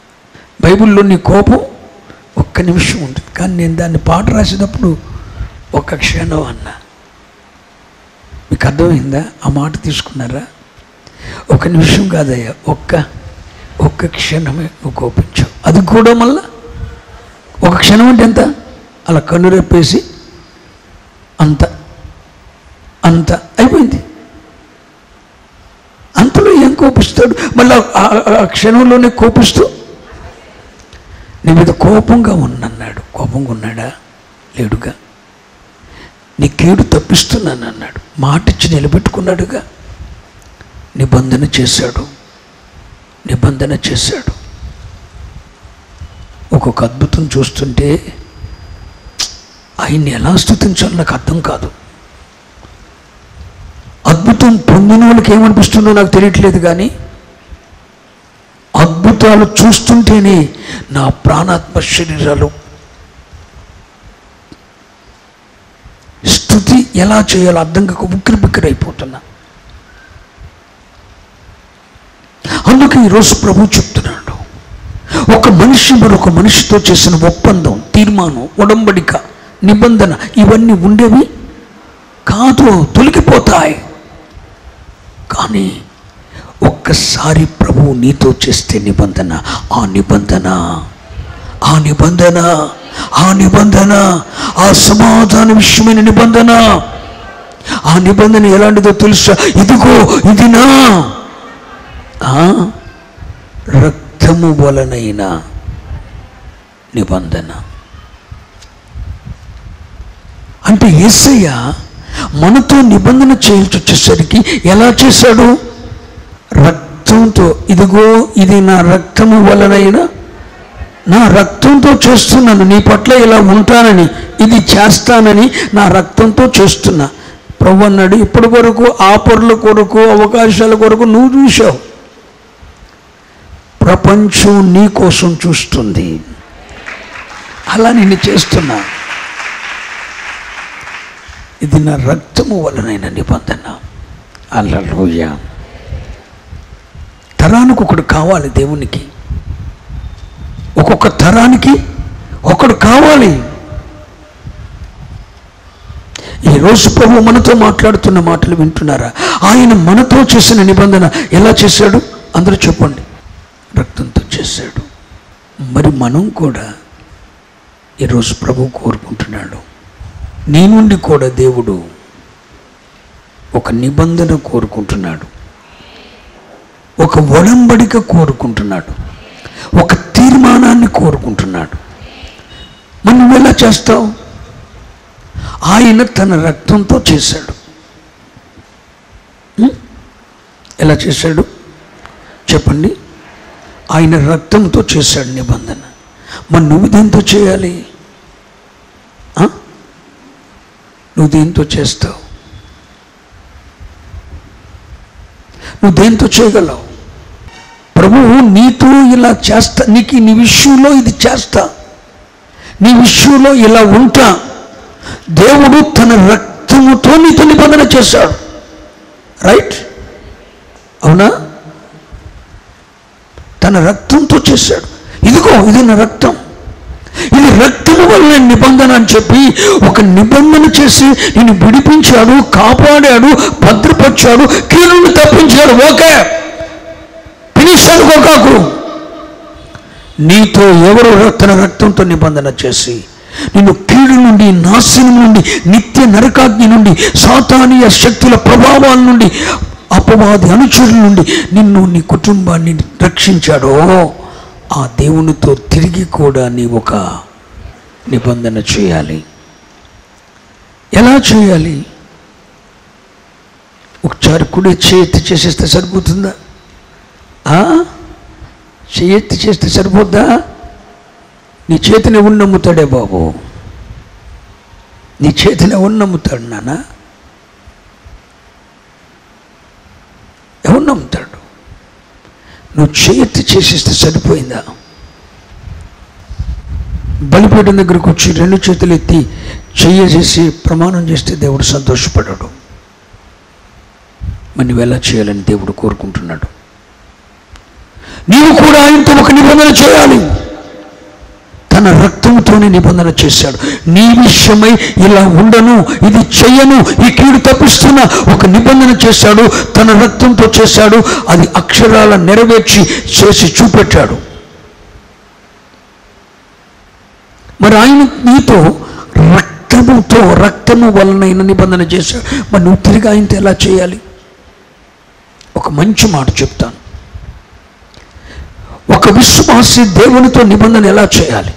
S1: బైబిల్లో నీ కోపం ఒక్క నిమిషం ఉంటుంది కానీ నేను దాన్ని పాట రాసేటప్పుడు ఒక్క క్షణం అన్న మీకు అర్థమైందా ఆ మాట తీసుకున్నారా ఒక నిమిషం కాదయ్యా ఒక్క ఒక్క క్షణమే నువ్వు కోపించావు అది కూడా మళ్ళా ఒక క్షణం అంటే ఎంత అలా కన్ను రెప్పేసి అంత అంత అయిపోయింది అంతలో ఏం కోపిస్తాడు మళ్ళీ ఆ- ఆ- ఆ క్షణంలోనే కోపిస్తూ నీ మీద కోపంగా ఉన్నన్నాడు కోపంగా ఉన్నాడా లేడుగా నీ కీడు తప్పిస్తున్నాను అన్నాడు మాటిచ్చి నిలబెట్టుకున్నాడుగా నిబంధన చేశాడు నిబంధన చేశాడు ఒక్కొక్క అద్భుతం చూస్తుంటే ఆయన్ని ఎలా స్థుతించాలో నాకు అర్థం కాదు అద్భుతం పొందిన వాళ్ళకి ఏమనిపిస్తుందో నాకు తెలియట్లేదు కానీ అద్భుతాలు చూస్తుంటేనే నా ప్రాణాత్మ శరీరాలు స్థుతి ఎలా చేయాలో అర్థం కాక ఉక్కిరి బిక్కిరి అయిపోతున్నా అందుకే ఈరోజు ప్రభు చెప్తున్నాడు ఒక మనిషి మరొక మనిషితో చేసిన ఒప్పందం తీర్మానం ఉడంబడిక నిబంధన ఇవన్నీ ఉండేవి కాదు తొలగిపోతాయి కానీ ఒక్కసారి ప్రభువు నీతో చేస్తే నిబంధన ఆ నిబంధన ఆ నిబంధన ఆ నిబంధన ఆ సమాధాన విషయమైన నిబంధన ఆ నిబంధన ఎలాంటిదో తెలుసా ఇదిగో ఇది నా ఆ, రక్తము వలనైన నిబంధన అంటే యేసయ్య మనతో నిబంధన చేయాల్సి వచ్చేసరికి ఎలా చేశాడు రక్తంతో ఇదిగో ఇది నా రక్తము వలనైన నా రక్తంతో చేస్తున్నాను నీ పట్ల ఇలా ఉంటానని ఇది చేస్తానని నా రక్తంతో చేస్తున్నా ప్రభు అన్నాడు ఇప్పటి వరకు ఆపర్ల కొరకు అవకాశాల కొరకు నువ్వు చూసావు ప్రపంచం నీ కోసం చూస్తుంది అలా నేను చేస్తున్నా ఇది నా రక్తము వలనైన నిబంధన అల్లలోయ తరానికి ఒకడు కావాలి దేవునికి ఒక్కొక్క తరానికి ఒకడు కావాలి ఈరోజు ప్రభు మనతో మాట్లాడుతున్న మాటలు వింటున్నారా ఆయన మనతో చేసిన నిబంధన ఎలా చేశాడు అందరూ చెప్పండి రక్తంతో చేశాడు మరి మనం కూడా ఈరోజు ప్రభు కోరుకుంటున్నాడు నీ నుండి కూడా దేవుడు ఒక నిబంధన కోరుకుంటున్నాడు ఒక ఒడంబడిక కోరుకుంటున్నాడు ఒక తీర్మానాన్ని కోరుకుంటున్నాడు మనం నువ్వు ఎలా చేస్తావు ఆయన తన రక్తంతో చేశాడు ఉం? ఎలా చేశాడు చెప్పండి ఆయన రక్తంతో చేశాడు నిబంధన మరి నువ్వు దేంతో చేయాలి ఆ? నువ్వు దేంతో చేస్తావు నువ్వు దేంతో చేయగలవు ప్రభువు నీతో ఇలా చేస్తా నీకు నీ విషయంలో ఇది చేస్తా నీ విషయంలో ఇలా ఉంటా దేవుడు తన రక్తముతో నీతో నిబంధన చేశాడు రైట్ అవునా తన రక్తంతో చేశాడు ఇదిగో ఇది నా రక్తం ఇది రక్తము వల్ల నిబంధన అని చెప్పి ఒక నిబంధన చేసి నేను విడిపించాడు కాపాడాడు భద్రపరిచాడు కీడును తప్పించాడు ఓకే ఫినిష్ అనుకోకాకు నీతో ఎవరు తన రక్తంతో నిబంధన చేసి నిన్ను కీడు నుండి నాశనం నుండి నిత్య నరకాగ్ని నుండి సాతానీయ శక్తుల ప్రభావాల నుండి అపవాది అనుచరుల నుండి నిన్ను నీ కుటుంబాన్ని రక్షించాడో ఆ దేవునితో తిరిగి కూడా నీ ఒక నిబంధన చేయాలి ఎలా చేయాలి ఒకసారి కుడి చేతి చేసేస్తే సరిపోతుందా ఆ? చేయెత్తి చేస్తే సరిపోద్దా నీ చేతిని ఎవరు నమ్ముతాడే బాబు నీ చేతిని ఎవరు నమ్ముతాడు నాన్న ఎవరు నమ్ముతాడు నువ్వు చేయెత్తి చేసేస్తే సరిపోయిందా బలిపీఠం దగ్గరకు వచ్చి రెండు చేతులు ఎత్తి చెయ్య చేసి ప్రమాణం చేస్తే దేవుడు సంతోషపడాడు మరి నువ్వు ఎలా చేయాలని దేవుడు కోరుకుంటున్నాడు నీవు కూడా ఆయనతో ఒక నిబంధన చేయాలి తన రక్తంతో రక్తముతోనే నిబంధన చేశాడు నీ విషయమై ఇలా ఉండను ఇది చెయ్యను ఈ కీడు తప్పిస్తున్నా ఒక నిబంధన చేశాడు తన రక్తంతో చేశాడు అది అక్షరాల నెరవేర్చి చేసి చూపెట్టాడు మరి ఆయన నీతో రక్తముతో రక్తము వలనైన నిబంధన చేశాడు మరి నువ్వు తిరిగి ఆయనతో ఎలా చేయాలి ఒక మంచి మాట చెప్తాను ఒక విశ్వాసి దేవునితో నిబంధన ఎలా చేయాలి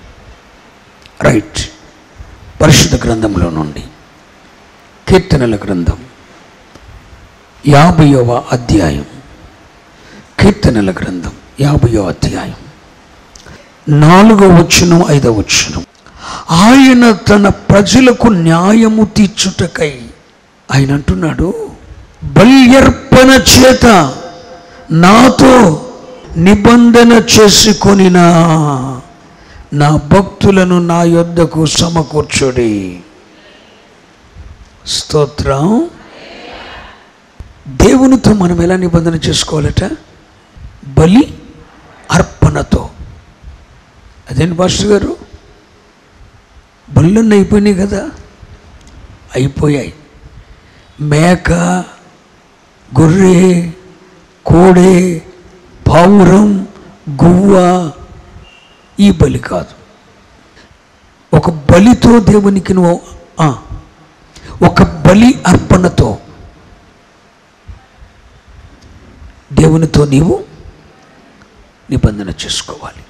S1: రైట్ పరిశుద్ధ గ్రంథంలో నుండి కీర్తనల గ్రంథం యాభైవ అధ్యాయం కీర్తనల గ్రంథం యాభైవ అధ్యాయం నాలుగో వచ్చును ఐదో వచ్చును ఆయన తన ప్రజలకు న్యాయము తీర్చుటకై ఆయన అంటున్నాడు బల్యర్పణ చేత నాతో నిబంధన చేసుకొనినా నా భక్తులను నా యొద్దకు సమకూర్చుడి స్తోత్రం దేవునితో మనం ఎలా నిబంధన చేసుకోవాలట బలి అర్పణతో అదేంటి పాస్టర్ గారు బళ్ళన్నీ అయిపోయినాయి కదా అయిపోయాయి మేక గొర్రె కోడె పావురం గువ్వ ఈ బలి కాదు ఒక బలితో దేవునికి నువ్వు ఆ, ఒక బలి అర్పణతో దేవునితో నీవు నిబంధన చేసుకోవాలి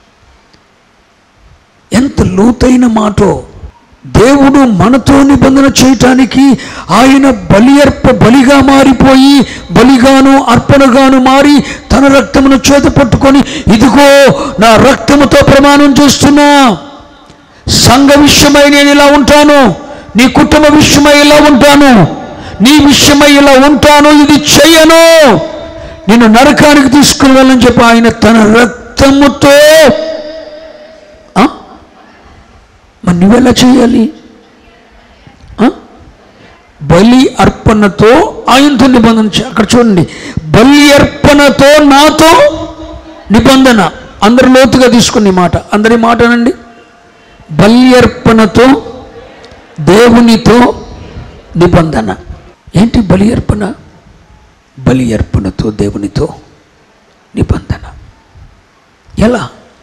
S1: ఎంత లోతైన మాటో దేవుడు మనతో నిబంధన చేయటానికి ఆయన బలి అర్ప బలిగా మారిపోయి బలిగాను అర్పణగాను మారి తన రక్తమును చేత పట్టుకొని ఇదిగో నా రక్తముతో ప్రమాణం చేస్తున్నా సంఘ విషయమై నేను ఇలా ఉంటాను నీ కుటుంబ విషయమై ఇలా ఉంటాను నీ విషయమై ఇలా ఉంటాను ఇది చెయ్యను నేను నరకానికి తీసుకుని వెళ్ళని చెప్పి ఆయన తన రక్తముతో ఆ? మరి నువ్వెలా చేయాలి ఆ? బలి అర్పణతో ఆయనతో నిబంధన చే- అక్కడ చూడండి బలి అర్పణతో నాతో నిబంధన అందరు లోతుగా తీసుకుని మాట అందరి మాట అనండి బలి అర్పణతో దేవునితో నిబంధన ఏంటి బలి అర్పణ బలి అర్పణతో దేవునితో నిబంధన ఎలా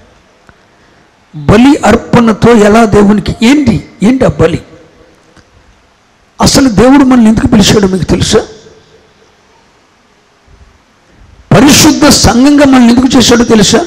S1: బలి అర్పణతో ఎలా దేవునికి ఏంటి ఏంటి ఆ బలి అసలు దేవుడు మనల్ని ఎందుకు పిలిచాడు మీకు తెలుసా పరిశుద్ధ సంఘంగా మనల్ని ఎందుకు చేశాడో తెలుసా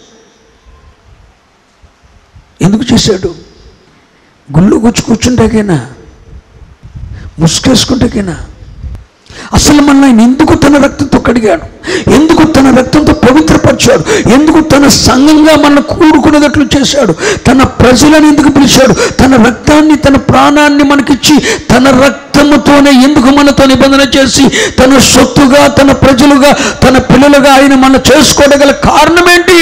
S1: ఎందుకు చేశాడు గుళ్ళు కూర్చు కూర్చుంటాకేనా ముసుకేసుకుంటాకేనా అసలు మన ఆయన ఎందుకు తన రక్తంతో కడిగాడు ఎందుకు తన రక్తంతో పవిత్రపరిచాడు ఎందుకు తన సంఘంగా మన కూడుకునేటట్లు చేశాడు తన ప్రజలను ఎందుకు పిలిచాడు తన రక్తాన్ని తన ప్రాణాన్ని మనకిచ్చి తన రక్తముతోనే ఎందుకు మనతో నిబంధన చేసి తన సొత్తుగా తన ప్రజలుగా తన పిల్లలుగా ఆయన మన చేసుకోవడం గల కారణం ఏంటి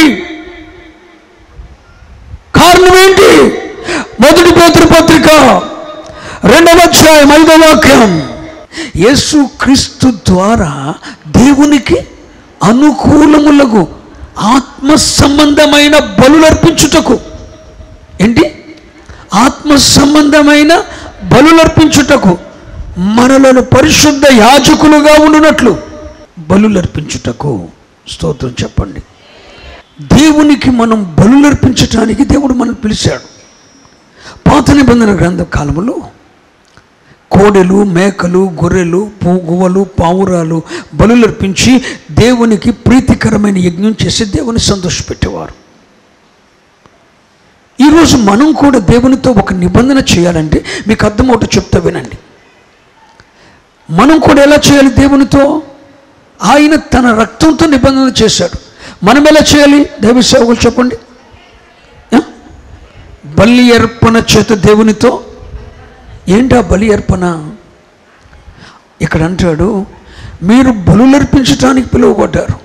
S1: కారణం ఏంటి మొదటి పేతురు పత్రిక రెండవ అధ్యాయం ఐదవ వాక్యం యేసు క్రీస్తు ద్వారా దేవునికి అనుకూలములకు ఆత్మ సంబంధమైన బలులర్పించుటకు ఏంటి ఆత్మ సంబంధమైన బలులర్పించుటకు మనలను పరిశుద్ధ యాజకులుగా ఉండునట్లు బలులర్పించుటకు స్తోత్రం చెప్పండి దేవునికి మనం బలులర్పించటానికి దేవుడు మనం పిలిచాడు పాత నిబంధన గ్రంథ కాలంలో కోడెలు మేకలు గొర్రెలు పూ- గువ్వలు పావురాలు బలులర్పించి దేవునికి ప్రీతికరమైన యజ్ఞం చేసి దేవుని సంతోషపెట్టేవారు ఈరోజు మనం కూడా దేవునితో ఒక నిబంధన చేయాలంటే మీకు అర్థమవుట చెప్తా వినండి మనం కూడా ఎలా చేయాలి దేవునితో ఆయన తన రక్తంతో నిబంధన చేశాడు మనం ఎలా చేయాలి దైవ సేవకులు చెప్పండి ఆ? బలి అర్పణ చేత దేవునితో ఏంటా బలి అర్పణ ఇక్కడ అంటాడు మీరు బలులర్పించటానికి పిలువబడ్డారు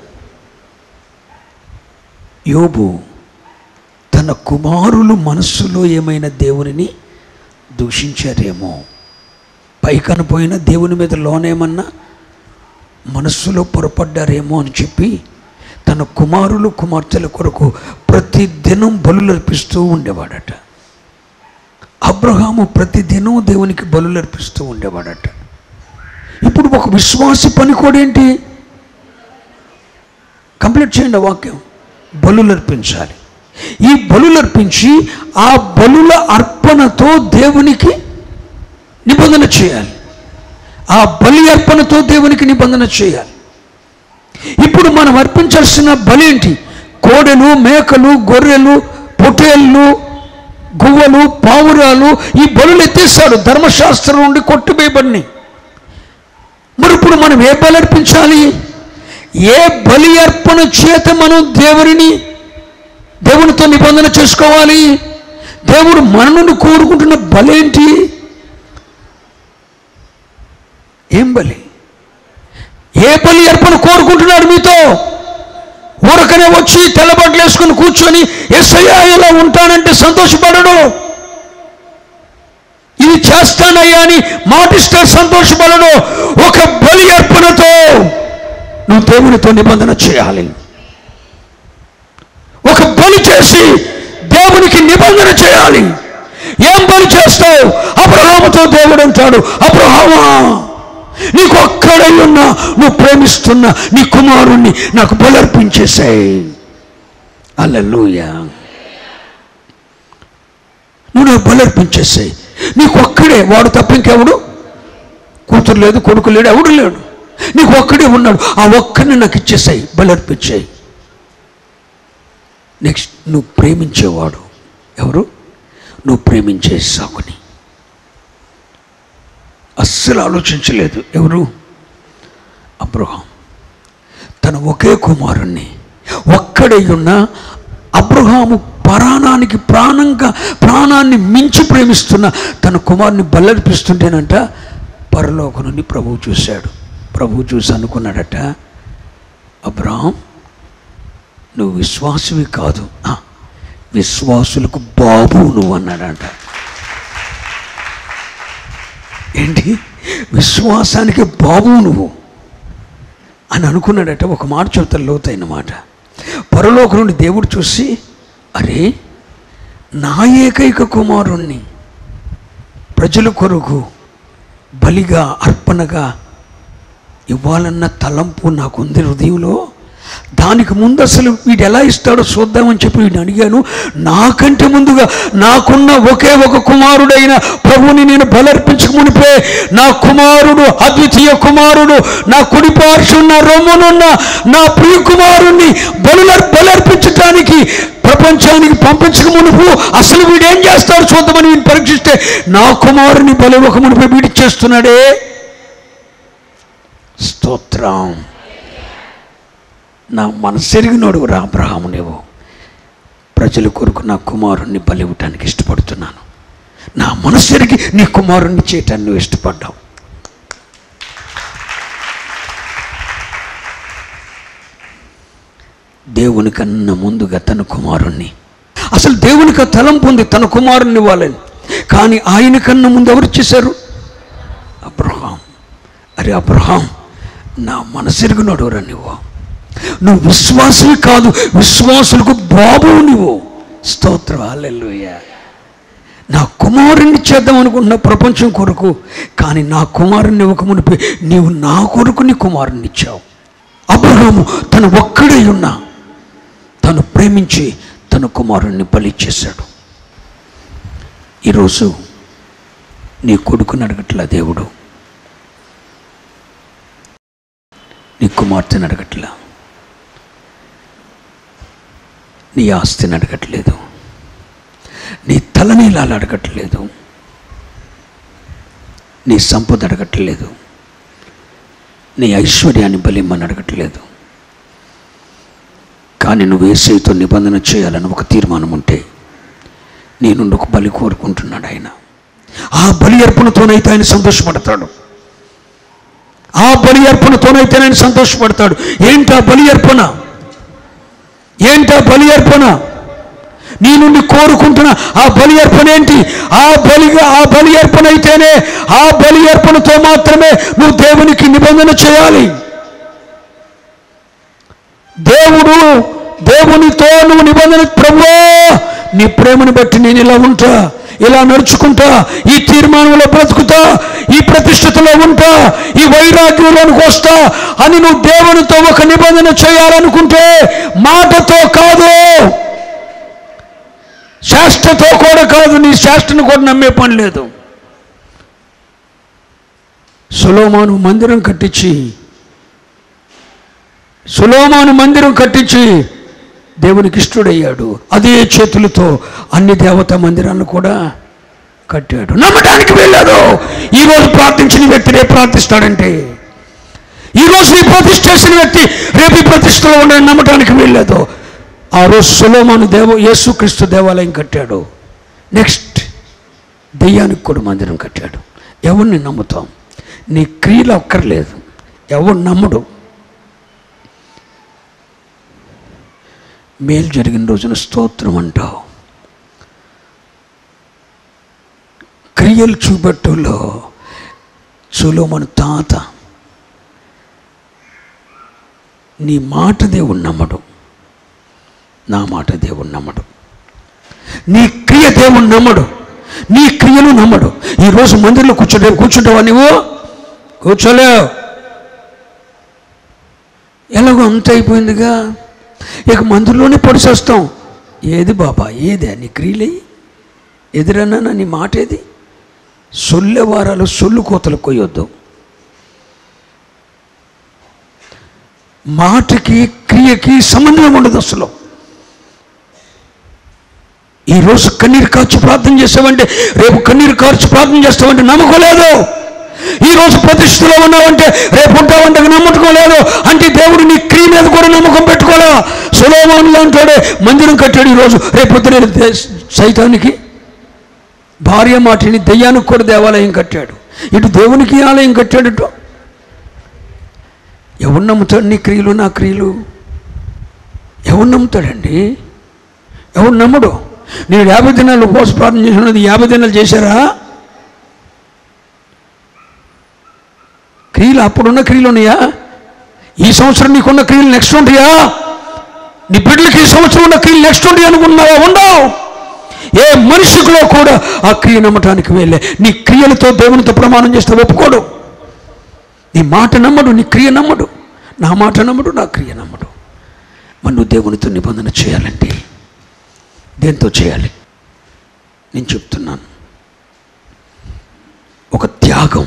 S1: యోబు తన కుమారులు మనస్సులో ఏమైనా దేవునిని దూషించారేమో పైకనపోయిన దేవుని మీద లోనేమన్నా మనస్సులో పొరపడ్డారేమో అని చెప్పి తన కుమారులు కుమార్తెల కొరకు ప్రతి దినం బలులర్పిస్తూ ఉండేవాడట అబ్రహాము ప్రతిదినం దేవునికి బలులు అర్పిస్తూ ఉండేవాడట ఇప్పుడు ఒక విశ్వాసి పని కూడా ఏంటి కంప్లీట్ చేయండి ఆ వాక్యం బలులు అర్పించాలి ఈ బలులు అర్పించి ఆ బలుల అర్పణతో దేవునికి నిబంధన చేయాలి ఆ బలి అర్పణతో దేవునికి నిబంధన చేయాలి ఇప్పుడు మనం అర్పించాల్సిన బలి ఏంటి కోడెలు మేకలు గొర్రెలు పొటేళ్ళు గువ్వలు పావురాలు ఈ బలులు ఎత్తేసాడు ధర్మశాస్త్రం నుండి కొట్టువేయబడినాయి మరి ఇప్పుడు మనం ఏ బలి అర్పించాలి ఏ బలి అర్పణ చేత మనం దేవుడిని దేవునితో నిబంధన చేసుకోవాలి దేవుడు మన నుండి కోరుకుంటున్న బలేంటి ఏం బలి ఏ బలి అర్పణ కోరుకుంటున్నాడు మీతో ఊరకనే వచ్చి తెల్లబట్టలు వేసుకుని కూర్చొని ఎస్ఐయా ఇలా ఉంటానంటే సంతోషపడడు ఇది చేస్తానయ్యా అని మాటిస్తే సంతోషపడడు ఒక బలి అర్పణతో నువ్వు దేవునితో నిబంధన చేయాలి ఒక బలి చేసి దేవునికి నిబంధన చేయాలి ఏం బలి చేస్తావు అబ్రహాముతో దేవుడు అంటాడు అబ్రహామా నీకు ఒక్కడై ఉన్నా నువ్వు ప్రేమిస్తున్న నీ కుమారుణ్ణి నాకు బలర్పించేసాయి అల్లెలుయా నువ్వు నాకు బలర్పించేసాయి నీకు ఒక్కడే వాడు తప్ప ఇంకెవడు కూతురు లేదు కొడుకు లేడు ఎవడు లేడు నీకు ఒక్కడే ఉన్నాడు ఆ ఒక్కడిని నాకు ఇచ్చేసాయి బలర్పించాయి నెక్స్ట్ నువ్వు ప్రేమించేవాడు ఎవరు నువ్వు ప్రేమించే సాకుని అస్సలు ఆలోచించలేదు ఎవరు అబ్రహాం తన ఒకే కుమారుణ్ణి ఒక్కడై ఉన్న అబ్రహాము ప్రాణానికి ప్రాణంగా ప్రాణాన్ని మించి ప్రేమిస్తున్న తన కుమారుని బల్లర్పిస్తుంటేనంట పరలోక నుండి ప్రభువు చూశాడు ప్రభువు చూసి అనుకున్నాడట అబ్రహాం నువ్వు విశ్వాసవి కాదు ఆ, విశ్వాసులకు బాబు నువ్వు అన్నాడంట ఏంటి విశ్వాసానికి బాబు నువ్వు అని అనుకున్నాడట ఒక మాట చెబుతాను లోతైన మాట పరలోక నుండి దేవుడు చూసి అరే నా ఏకైక కుమారుణ్ణి ప్రజల కొరకు బలిగా అర్పణగా ఇవ్వాలన్న తలంపు నాకుంది హృదయంలో దానికి ముందు అసలు వీడు ఎలా ఇస్తాడో చూద్దామని చెప్పి వీడిని అడిగాను నాకంటే ముందుగా నాకున్న ఒకే ఒక కుమారుడైన ప్రభుని నేను బలర్పించక మునిపే నా కుమారుడు అద్వితీయ కుమారుడు నా కుడి పార్శ్వున్న రొమ్మునున్న నా ప్రియ కుమారుణ్ణి బలులర్ బలర్పించటానికి ప్రపంచానికి పంపించక మునుపు అసలు వీడేం చేస్తాడు చూద్దామని వీడిని పరీక్షిస్తే నా కుమారుని బలి ఒక మునిపే వీడి చేస్తున్నాడే స్తోత్రం నా మనసెరిగినోడు రా అబ్రహాము నీవు ప్రజల కొరకు నా కుమారుణ్ణి బలివ్వటానికి ఇష్టపడుతున్నాను నా మనసెరిగి నీ కుమారుణ్ణి చేయటాన్ని నువ్వు ఇష్టపడ్డావు దేవుని కన్నా ముందుగా తన కుమారుణ్ణి అసలు దేవునికి ఆ తలంపు ఉంది తన కుమారుణ్ణి ఇవ్వాలని కానీ ఆయన కన్నా ముందు ఎవరు చేశారు అబ్రహాం అరే అబ్రహాం నా మనసెరుగునోడు రా నువ్వు నువ్వు విశ్వాసవి కాదు విశ్వాసులకు బాబు నువ్వు స్తోత్రం హల్లెలూయా నా కుమారుణ్ణి చేద్దాం అనుకుంటున్న ప్రపంచం కొరకు కానీ నా కుమారుణ్ణి ఒక మునిపి నీవు నా కొరకు నీ కుమారుణ్ణి ఇచ్చావు అబ్రహాము తను ఒక్కడై ఉన్నా తను ప్రేమించి తన కుమారుణ్ణి బలి చేశాడు ఈరోజు నీ కొడుకుని అడగట్లా దేవుడు నీ కుమార్తెని అడగట్లా నీ ఆస్తిని అడగట్లేదు నీ తలనీలాలు అడగట్లేదు నీ సంపద అడగట్లేదు నీ ఐశ్వర్యాన్ని బలిమ్మని అడగట్లేదు కానీ నువ్వు ఏసైతో నిబంధన చేయాలని ఒక తీర్మానం ఉంటే నీ నుండి ఒక బలి కోరుకుంటున్నాడు ఆయన ఆ బలి అర్పణతోనైతే ఆయన సంతోషపడతాడు ఆ బలి అర్పణతోనైతే ఆయన సంతోషపడతాడు ఏంటి ఆ బలి అర్పణ ఏంటి ఆ బలి అర్పణ నీ నుండి కోరుకుంటున్న ఆ బలి అర్పణ ఏంటి ఆ బలిగా ఆ బలి అర్పణ అయితేనే ఆ బలి అర్పణతో మాత్రమే నువ్వు దేవునికి నిబంధన చేయాలి దేవుడు దేవునితో నువ్వు నిబంధన ప్రభువా నీ ప్రేమను బట్టి నేను ఇలా ఉంటా ఇలా నడుచుకుంటా ఈ తీర్మానంలో బ్రతుకుతా ఈ ప్రతిష్టతలో ఉంటా ఈ వైరాగ్యంలోనికి వస్తా అని నువ్వు దేవునితో ఒక నిబంధన చేయాలనుకుంటే మాటతో కాదు శాస్త్రతో కూడా కాదు నీ శాస్త్రను కూడా నమ్మే పని లేదు సులోమాను మందిరం కట్టించి సులోమాను మందిరం కట్టించి దేవునికి ఇష్టడయ్యాడు అదే చేతులతో అన్ని దేవతా మందిరాలను కూడా కట్టాడు నమ్మటానికి వెళ్ళాడు ఈరోజు ప్రార్థించిన వ్యక్తి రేపు ప్రార్థిస్తాడంటే ఈరోజు నీ ప్రతిష్ఠ చేసిన వ్యక్తి రేపు ఈ ప్రతిష్టలో ఉండని నమ్మటానికి వెళ్ళలేదు ఆ రోజు సులోమాను దేవ యేసుక్రీస్తు దేవాలయం కట్టాడు నెక్స్ట్ దెయ్యానికి కూడా మందిరం కట్టాడు ఎవరిని నమ్ముతాం నీ క్రియలు అక్కర్లేదు ఎవరు నమ్మడు మేలు జరిగిన రోజున స్తోత్రం అంటావు క్రియలు చూపెట్టులో సులోమను తాత నీ మాట దేవుడు నమ్మడు నా మాట దేవుడు నమ్మడు నీ క్రియ దేవుడు నమ్మడు నీ క్రియలు నమ్మడు ఈరోజు మందిరంలో కూర్చుంటే కూర్చుంటావా నువ్వు కూర్చోలేవు ఎలాగో అంత అయిపోయిందిగా ఇక మందిరంలోనే పొడిచేస్తాం ఏది బాబా ఏదే నీ క్రియలే ఎదురన్నా నీ మాట ఏది సొల్లె వారాలు సొల్లు కోతలు కొయ్యొద్దు మాటకి క్రియకి సంబంధం ఉండదు అసలు ఈరోజు కన్నీరు కార్చి ప్రార్థన చేస్తావంటే రేపు కన్నీరు కార్చి ప్రార్థన చేస్తావంటే నమ్మకం లేదు ఈరోజు ప్రతిష్టలో ఉన్నావంటే రేపు ఉంటావంటే నమ్మకం లేదు అంటే దేవుడు నీ క్రియ మీద కూడా నమ్మకం పెట్టుకోలే సులోమానులు అంటాడే మందిరం కట్టాడు ఈరోజు రేపు పొద్దున దే- సైతానికి భార్య మాటిని దెయ్యానికి కూడా దేవాలయం కట్టాడు ఇటు దేవునికి ఆలయం కట్టాడట ఎవరు నమ్ముతాడు నీ క్రియలు నా క్రియలు ఎవరు నమ్ముతాడండి ఎవరు నమ్మడు నేను యాభై దినాలు ఉపవాస ప్రార్థన చేసినది యాభై దినాలు చేశారా క్రియలు అప్పుడున్న క్రియలు ఉన్నాయా ఈ సంవత్సరం నీకున్న క్రియలు నెక్స్ట్ ఉంటాయా నీ బిడ్డలకి ఈ సంవత్సరం ఉన్న క్రియలు నెక్స్ట్ ఉంటాయి అనుకున్నావా ఉండవు ఏ మనిషికిలో కూడా ఆ క్రియ నమ్మటానికి వెళ్ళే నీ క్రియలతో దేవునితో ప్రమాణం చేస్తే ఒప్పుకోడు నీ మాట నమ్మడు నీ క్రియ నమ్మడు నా మాట నమ్మడు నా క్రియ నమ్మడు మరి నువ్వు దేవునితో నిబంధన చేయాలంటే దేంతో చేయాలి నేను చెప్తున్నాను ఒక త్యాగం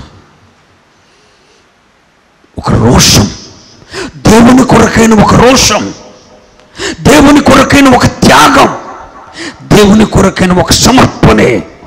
S1: ఒక రోషం దేవుని కొరకైన ఒక రోషం దేవుని కొరకైన ఒక త్యాగం దేవుని కొరకైన ఒక సమర్పణే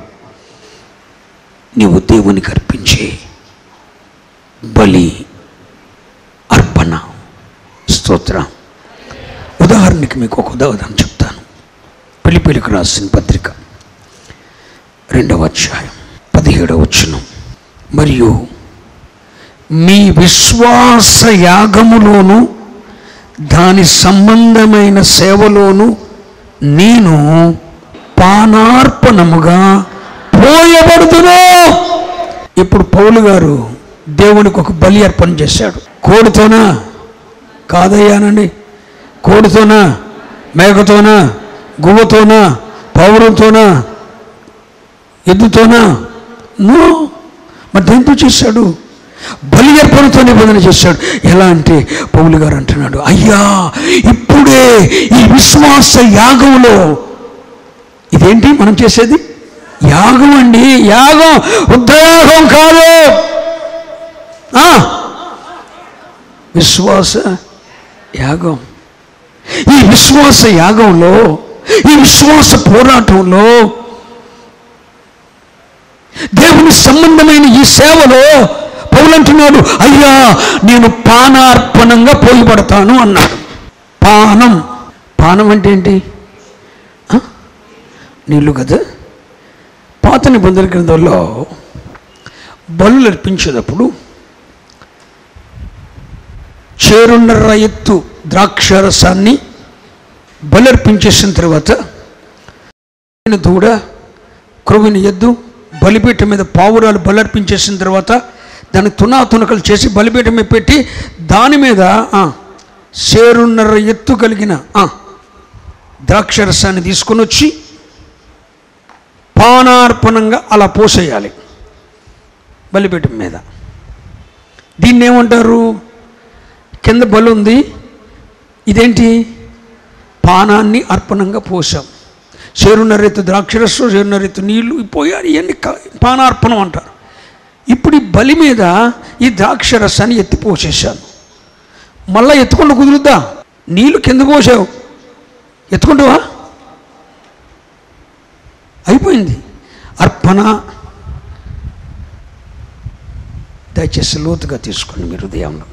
S1: నీవు దేవునికి అర్పించే బలి అర్పణ స్తోత్రం ఉదాహరణకి మీకు ఒక ఉదాహరణ చెప్తాను పిలిపిలికి రాసిన పత్రిక రెండవ అధ్యాయం పదిహేడవ వచనం మరియు మీ విశ్వాస యాగములోను దాని సంబంధమైన సేవలోను నేను పానార్పణముగా పోయబడుతును ఇప్పుడు పౌలు గారు దేవునికి ఒక బలి అర్పణ చేశాడు కోడితోనా కాదయ్యానండి కోడితోనా మేకతోనా గువ్వతోనా పౌరంతోనా ఎద్దుతోనా నో మరి దేంతో చేశాడు బలి అర్పణతో నిబంధన చేశాడు ఎలా అంటే పౌలు గారు అంటున్నాడు అయ్యా ఇప్పుడే ఈ విశ్వాస యాగంలో ఇదేంటి మనం చేసేది యాగం అండి యాగం ఉద్రయాగం కాదు ఆ, విశ్వాస యాగం ఈ విశ్వాస యాగంలో ఈ విశ్వాస పోరాటంలో దేవుని సంబంధమైన ఈ సేవలో పౌలంటున్నాడు అయ్యా నేను పానార్పణంగా పోయిపడతాను అన్నాడు పానం పానం అంటే ఏంటి ఆ? నీళ్ళు కదా పాత నిబంధన గ్రంథంలో బలులు అర్పించేటప్పుడు చేరున్నర ఎత్తు ద్రాక్షరసాన్ని బలర్పించేసిన తర్వాత క్రొవ్విన దూడ క్రొవ్విన ఎద్దు బలిపీఠం మీద పావురాలు బలర్పించేసిన తర్వాత దాన్ని తునా తునకలు చేసి బలిపీఠం మీద పెట్టి దాని మీద ఆ, సేరున్నర ఎత్తు కలిగిన ఆ, ద్రాక్షరసాన్ని తీసుకొని వచ్చి పానార్పణంగా అలా పోసేయాలి బలిపీఠం మీద దీన్ని ఏమంటారు కింద బలి ఉంది ఇదేంటి పానాన్ని అర్పణంగా పోసాం చేరున్నరెత్తు ద్రాక్షరస్సు చేరున్నరెత్తు నీళ్లు పోయారు ఇవన్నీ క- పానార్పణం అంటారు ఇప్పుడు ఈ బలి మీద ఈ ద్రాక్షరసాన్ని ఎత్తి పోసేసాను మళ్ళా ఎత్తుకుండా కుదురుద్దా నీళ్లు కింద పోసావు ఎత్తుకుంటావా అయిపోయింది అర్పణ దయచేసి లోతుగా తీసుకోండి మీరు హృదయంలోకి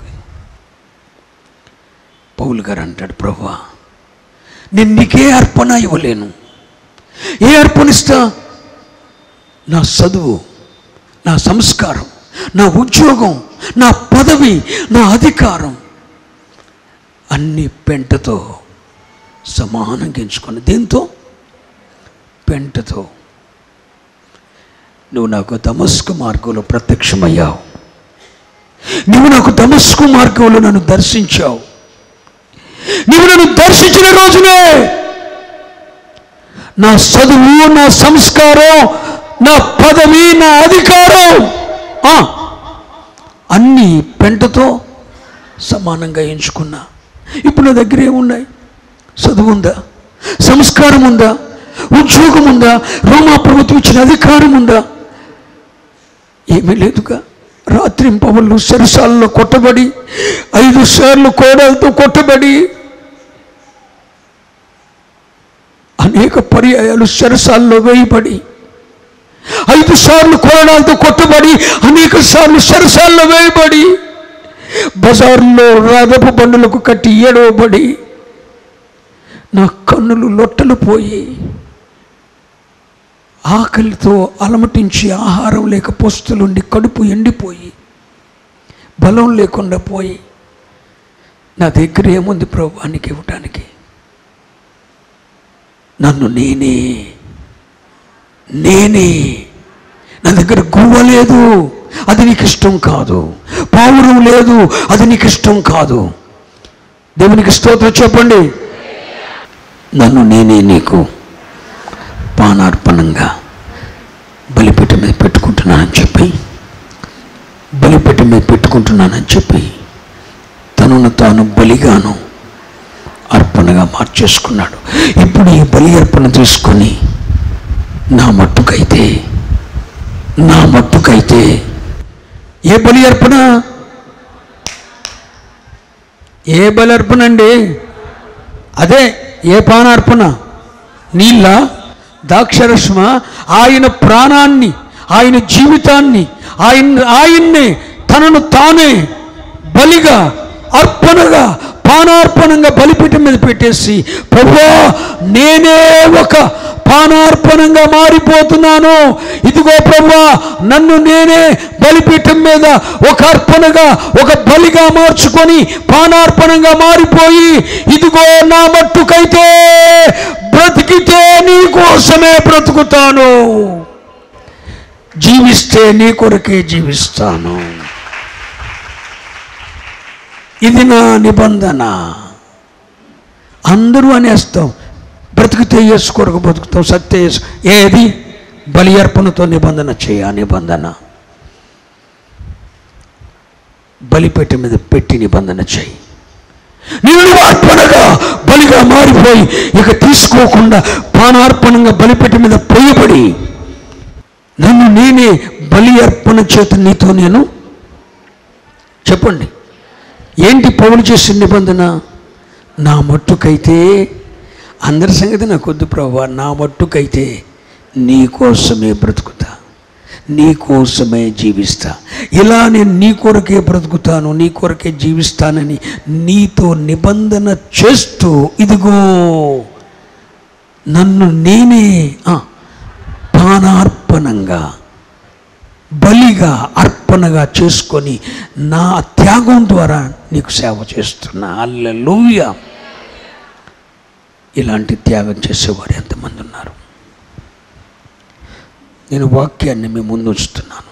S1: పౌలు గారు అంటాడు ప్రభువా నేను నీకే అర్పణ ఇవ్వలేను ఏ అర్పణిస్తా నా చదువు నా సంస్కారం నా ఉద్యోగం నా పదవి నా అధికారం అన్ని పెంటతో సమానంగా ఎంచుకొని దేంతో పెంటతో నువ్వు నాకు దమస్కు మార్గంలో ప్రత్యక్షమయ్యావు నువ్వు నాకు దమస్కు మార్గంలో నన్ను దర్శించావు నీవు నన్ను దర్శించిన రోజునే నా చదువు నా సంస్కారం నా పదవి నా అధికారం ఆ, అన్నీ పెంటతో సమానంగా ఎంచుకున్నా ఇప్పుడు నా దగ్గర ఏమున్నాయి చదువు ఉందా సంస్కారం ఉందా ఉద్యోగం ఉందా రోమా ప్రభుత్వం ఇచ్చిన అధికారం ఉందా ఏమీ లేదుగా రాత్రి పవళ్ళు సరిసాల్లో కొట్టబడి ఐదు సార్లు కోడలతో కొట్టబడి అనేక పర్యాయాలు సరసాల్లో వేయబడి ఐదు సార్లు కోరడాలతో కొట్టబడి అనేక సార్లు సరసాల్లో వేయబడి బజార్లో రథపు బండులకు కట్టి ఏడవబడి నా కన్నులు లొట్టలు పోయి ఆకలితో అలమటించి ఆహారం లేక పొస్తులుండి కడుపు ఎండిపోయి బలం లేకుండా పోయి నా దగ్గర ఏముంది ప్రభువానికి ఇవ్వటానికి నన్ను నేనే నేనే నా దగ్గర గువ్వ లేదు అది నీకు ఇష్టం కాదు పావురం లేదు అది నీకు ఇష్టం కాదు దేవునికి స్తోత్రం చెప్పండి నన్ను నేనే నీకు పానార్పణంగా బలిపీఠం మీద పెట్టుకుంటున్నానని చెప్పి బలిపీఠం మీద పెట్టుకుంటున్నానని చెప్పి తనను తాను బలిగాను అర్పణగా మార్చేసుకున్నాడు ఇప్పుడు ఈ బలి అర్పణ తీసుకొని నా మట్టుకైతే నా మట్టుకైతే ఏ బలి అర్పణ ఏ బలి అర్పణ అండి అదే ఏ పానార్పణ నీళ్ళ దాక్షరస్మ ఆయన ప్రాణాన్ని ఆయన జీవితాన్ని ఆయన ఆయన్నే తనను తానే బలిగా అర్పణగా పానార్పణంగా బలిపీఠం మీద పెట్టేసి ప్రభువా నేనే ఒక పానార్పణంగా మారిపోతున్నాను ఇదిగో ప్రభువా నన్ను నేనే బలిపీఠం మీద ఒక అర్పణగా ఒక బలిగా మార్చుకొని పానార్పణంగా మారిపోయి ఇదిగో నా మట్టుకైతే బ్రతికితే నీ కోసమే బ్రతుకుతాను జీవిస్తే నీ కొరకే జీవిస్తాను ఇది నా నిబంధన అందరూ అనేస్తాం బ్రతికితే యేసు కొరకు బ్రతుకుతాం సత్య యేసు ఏది బలి అర్పణతో నిబంధన చేయ ఆ నిబంధన బలిపెట్టి మీద పెట్టి నిబంధన చేయి నేను అర్పణగా బలిగా మారిపోయి ఇక తీసుకోకుండా పానార్పణంగా బలిపెట్టి మీద పోయబడి నన్ను నేనే బలి అర్పణ చేత నీతో నేను చెప్పండి ఏంటి పౌలు చేసిన నిబంధన నా మట్టుకైతే అందరి సంగతి నాకు వద్దు ప్రభా నా మట్టుకైతే నీ కోసమే బ్రతుకుతా నీ కోసమే జీవిస్తా ఇలా నేను నీ కొరకే బ్రతుకుతాను నీ కొరకే జీవిస్తానని నీతో నిబంధన చేస్తూ ఇదిగో నన్ను నేనే ఆ, పానార్పణంగా బలిగా అర్పణగా చేసుకొని నా త్యాగం ద్వారా నీకు సేవ చేస్తున్నా అల్లెలూయ ఇలాంటి త్యాగం చేసేవారు ఎంతమంది ఉన్నారు నేను వాక్యాన్ని మీ ముందు ఉంచుతున్నాను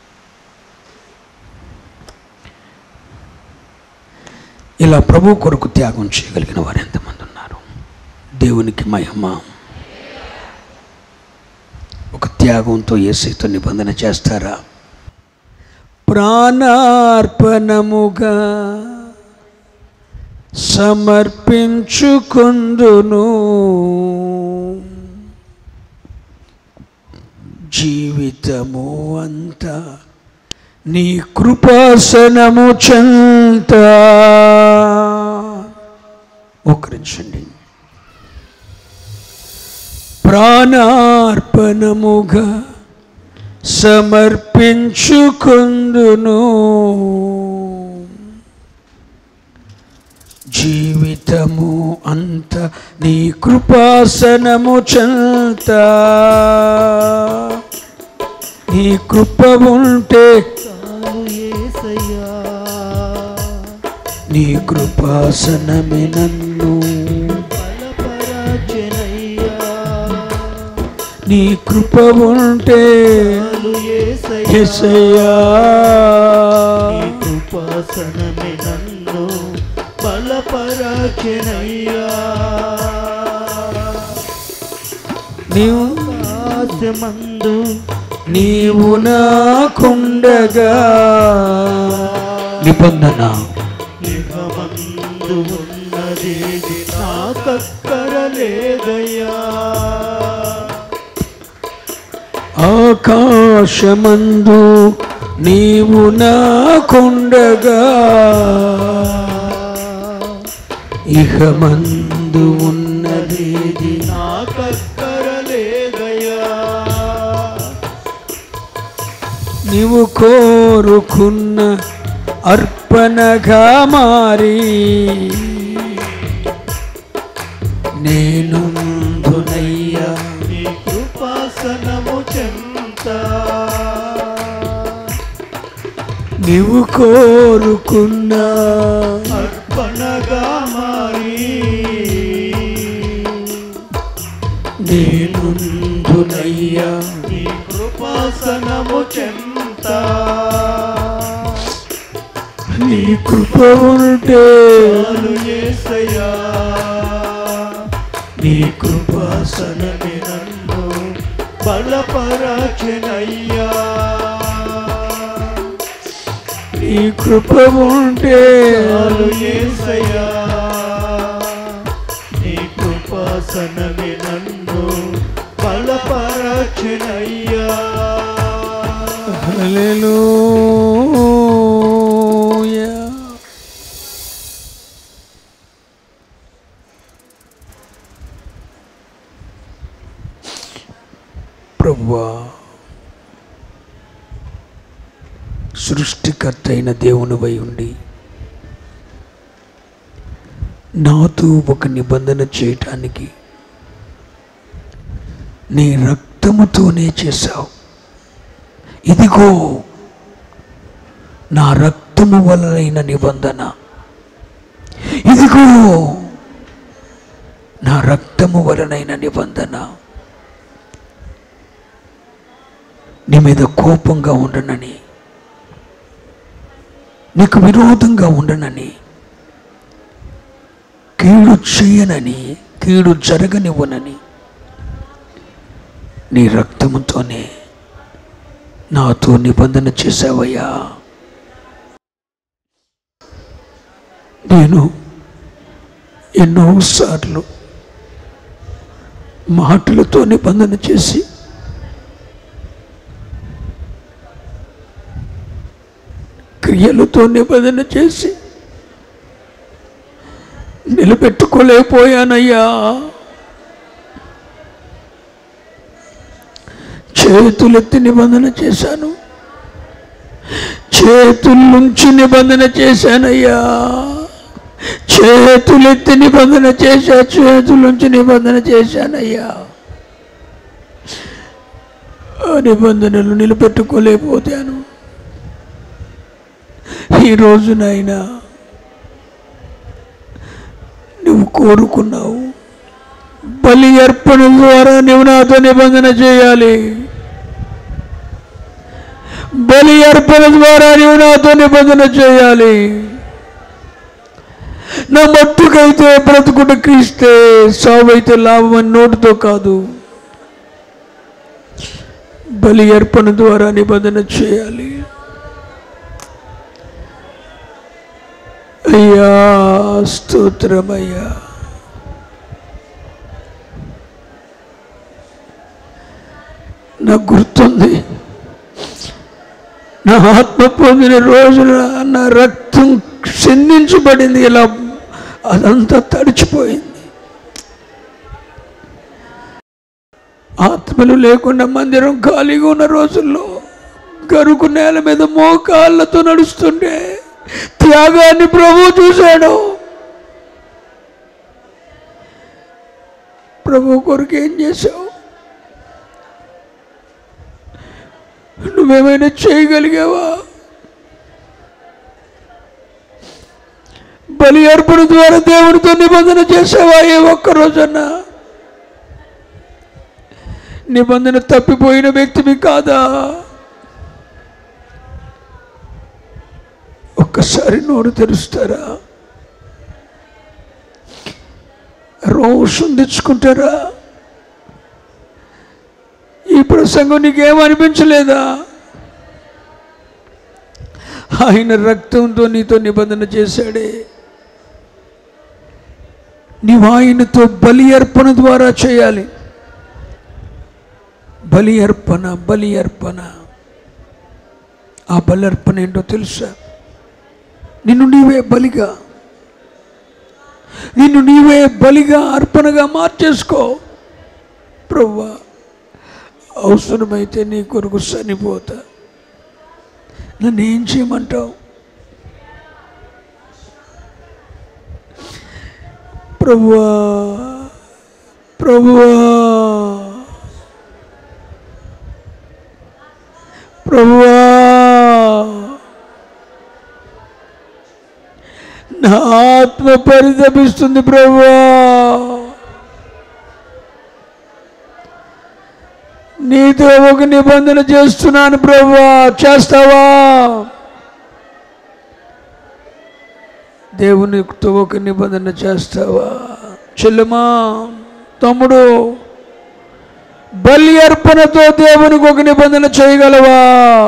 S1: ఇలా ప్రభు కొరకు త్యాగం చేయగలిగిన వారు ఎంతమంది ఉన్నారు దేవునికి మహిమ ఒక త్యాగంతో ఏసైతో నిబంధన చేస్తారా ప్రాణార్పణముగా సమర్పించుకుందును జీవితము అంతా నీ కృపాసనము చెంత ఒకరించండి ప్రాణార్పణముగా సమర్పించుకుందును జీవితము అంత నీ కృపాసనము చెంత నీ కృప ఉంటే
S2: చాలు యేసయ్యా
S1: నీ కృపాసనమే నన్ను
S2: బలపరచెనయ్యా
S1: నీ కృప ఉంటే
S2: చాలు యేసయ్యా
S1: ఎసయ్యా
S2: నీ కృపాసనమే నన్ను బలపరచెనయ్యా
S1: నీవు
S2: ఆశమందు
S1: నీవు నాకుండగా నిబంధన
S2: ఇహమందు ఉన్నది నాకక్కరలేదయ్యా
S1: ఆకాశమందు నీవు నాకుండగా ఇహమందు ఉన్నది
S2: నాకక్కరలేదయ్యా
S1: నీవు కోరుకున్న అర్పణగా మారి నేను దునయ్యా
S2: నీ కృపాసనము చెంత
S1: నీవు కోరుకున్న
S2: అర్పణగా మారి
S1: నేను దునయ్యా
S2: నీ కృపాసనము చెంత
S1: నీ కృప ఉంటే
S2: చాలు యేసయ్యా
S1: నీ కృప
S2: కృపాసనమే నన్ను బలపరచెనయ్యా
S1: నీ కృప ఉంటే
S2: చాలు యేసయ్యా నీ కృపాసనమే నన్ను బలపరచెనయ్యా
S1: హల్లెలూయా ప్రభువా సృష్టికర్త అయిన దేవునివై ఉండి నాతో ఒక నిబంధన చేయటానికి నీ రక్తముతోనే చేశావు ఇదిగో నా రక్తము వలనైన నిబంధన ఇదిగో నా రక్తము వలనైన నిబంధన నీ మీద కోపంగా ఉండనని నీకు విరోధంగా ఉండనని కీడు చేయనని కీడు జరగనివ్వనని నీ రక్తముతోనే నాతో నిబంధన చేశావయ్యా నేను ఎన్నోసార్లు మాటలతో నిబంధన చేసి క్రియలతో నిబంధన చేసి నిలబెట్టుకోలేకపోయానయ్యా చేతులెత్తి నిబంధన చేశాను చేతుల నుంచి నిబంధన చేశానయ్యా చేతులెత్తి నిబంధన చేశా చేతుల నుంచి నిబంధన చేశానయ్యా ఆ నిబంధనలు నిలబెట్టుకోలేకపోతాను ఈ రోజునైనా నువ్వు కోరుకున్నావు బలి అర్పణ ద్వారా నువ్వు నాతో నిబంధన చేయాలి బలి అర్పణ ద్వారా నువ్వు నాతో నిబంధన చేయాలి నా మట్టుకైతే బ్రతుకుట క్రీస్తే సావైతే లాభం అని నోటితో కాదు బలి అర్పణ ద్వారా నిబంధన చేయాలి అయ్యా స్తోత్రమయ్యా నాకు గుర్తుంది నా ఆత్మ పొందిన రోజున నా రక్తం క్షిందించబడింది ఇలా అదంతా తడిచిపోయింది ఆత్మలు లేకుండా మందిరం ఖాళీగా ఉన్న రోజుల్లో గరుకు నేల మీద మోకాళ్ళతో నడుస్తుంటే త్యాగాన్ని ప్రభు చూశాడు ప్రభు కొరకు ఏం చేశావు నువ్వేమైనా చేయగలిగావా బలి అర్పణ ద్వారా దేవునితో నిబంధన చేసావా ఏ ఒక్క రోజన్నా నిబంధన తప్పిపోయిన వ్యక్తివి కాదా ఒక్కసారి నోరు తెరుస్తారా రోషం తెచ్చుకుంటారా ఈ ప్రసంగం నీకేమనిపించలేదా ఆయన రక్తంతో నీతో నిబంధన చేశాడే నీవు ఆయనతో బలి అర్పణ ద్వారా చేయాలి బలి అర్పణ బలి అర్పణ ఆ బలి అర్పణ ఏంటో తెలుసా నిన్ను నీవే బలిగా నిన్ను నీవే బలిగా అర్పణగా మార్చేసుకో ప్రవ్వా అవసరమైతే నీ కొరకు చనిపోతా నన్ను ఏం చేయమంటావు ప్రభువా ప్రభువా ప్రభువా నా ఆత్మ పరితపిస్తుంది ప్రభువా నీతో ఒక నిబంధన చేస్తున్నాను ప్రభువా చేస్తావా దేవునితో ఒక నిబంధన చేస్తావా చెల్లెమా తమ్ముడు బలి అర్పణతో దేవునికి ఒక నిబంధన చేయగలవా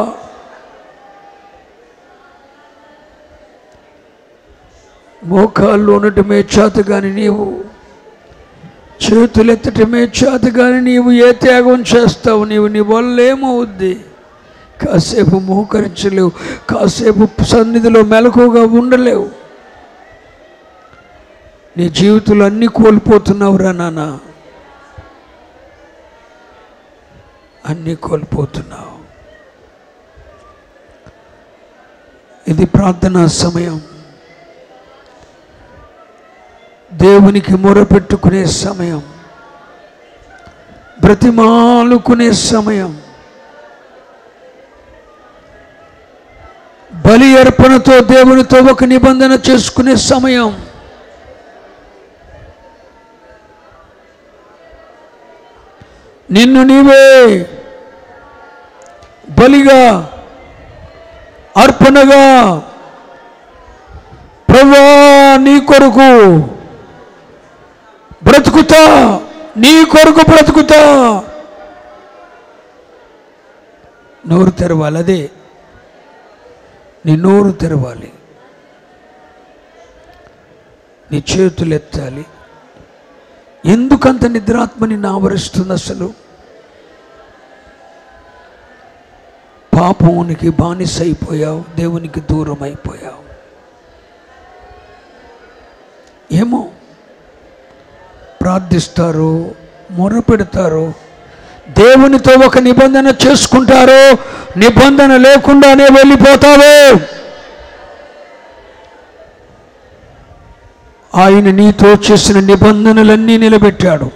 S1: మోకాళ్ళు ఉండటమే చేత కానీ నీవు చేతులెత్తటమే చేత కానీ నీవు ఏ త్యాగం చేస్తావు నీవు నీ వల్ల ఏమవుద్ది కాసేపు మోకరించలేవు కాసేపు సన్నిధిలో మెలకుగా ఉండలేవు నీ జీవితంలో అన్నీ కోల్పోతున్నావురా నాన్న అన్నీ కోల్పోతున్నావు ఇది ప్రార్థనా సమయం దేవునికి మొరపెట్టుకునే సమయం బ్రతిమాలుకునే సమయం బలి అర్పణతో దేవునితో ఒక నిబంధన చేసుకునే సమయం నిన్ను నీవే బలిగా అర్పణగా ప్రభా నీ కొరకు బ్రతుకుతా నీ కొరకు బ్రతుకుతా నోరు తెరవాలి అదే నీ నోరు తెరవాలి నీ చేతులు ఎత్తాలి ఎందుకంత నిద్రాత్మని ఆవరిస్తుంది అసలు పాపమునికి బానిస అయిపోయావు దేవునికి దూరం అయిపోయావు ఏమో ప్రార్థిస్తారు మొరపెడతారు దేవునితో ఒక నిబంధన చేసుకుంటారు నిబంధన లేకుండానే వెళ్ళిపోతావు ఆయన నీతో చేసిన నిబంధనలన్నీ నిలబెట్టాడు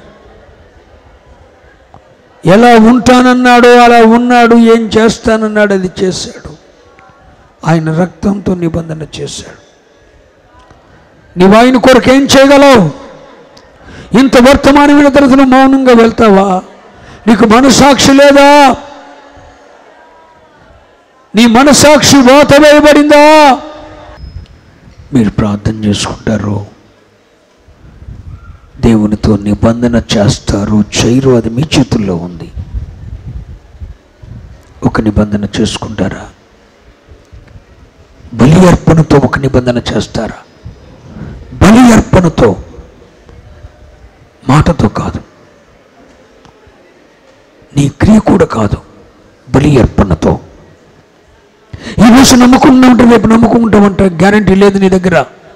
S1: ఎలా ఉంటానన్నాడో అలా ఉన్నాడు ఏం చేస్తానన్నాడు అది చేశాడు ఆయన రక్తంతో నిబంధన చేశాడు నీవు ఆయన కొరకు ఏం చేయగలవు ఇంత వర్తమానం విన తర్వాత నువ్వు మౌనంగా వెళ్తావా నీకు మనసాక్షి లేదా నీ మనసాక్షి వాత వేయబడిందా మీరు ప్రార్థన చేసుకుంటారు దేవునితో నిబంధన చేస్తారు చేయరు అది మీ చేతుల్లో ఉంది ఒక నిబంధన చేసుకుంటారా బలి అర్పణతో ఒక నిబంధన చేస్తారా బలి అర్పణతో మాటతో కాదు నీ క్రియ కూడా కాదు బలి అర్పణతో ఈరోజు నమ్ముకున్నామంటే రేపు నమ్ముకుంటామంటే గ్యారంటీ లేదు నీ దగ్గర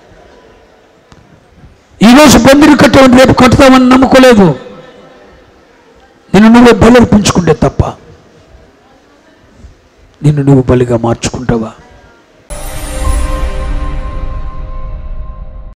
S1: ఈరోజు బందిని కట్టామంటే రేపు కట్టుతామని నమ్ముకోలేదు నిన్ను నువ్వే బలి అర్పించుకుంటే తప్ప నిన్ను నువ్వు బలిగా మార్చుకుంటావా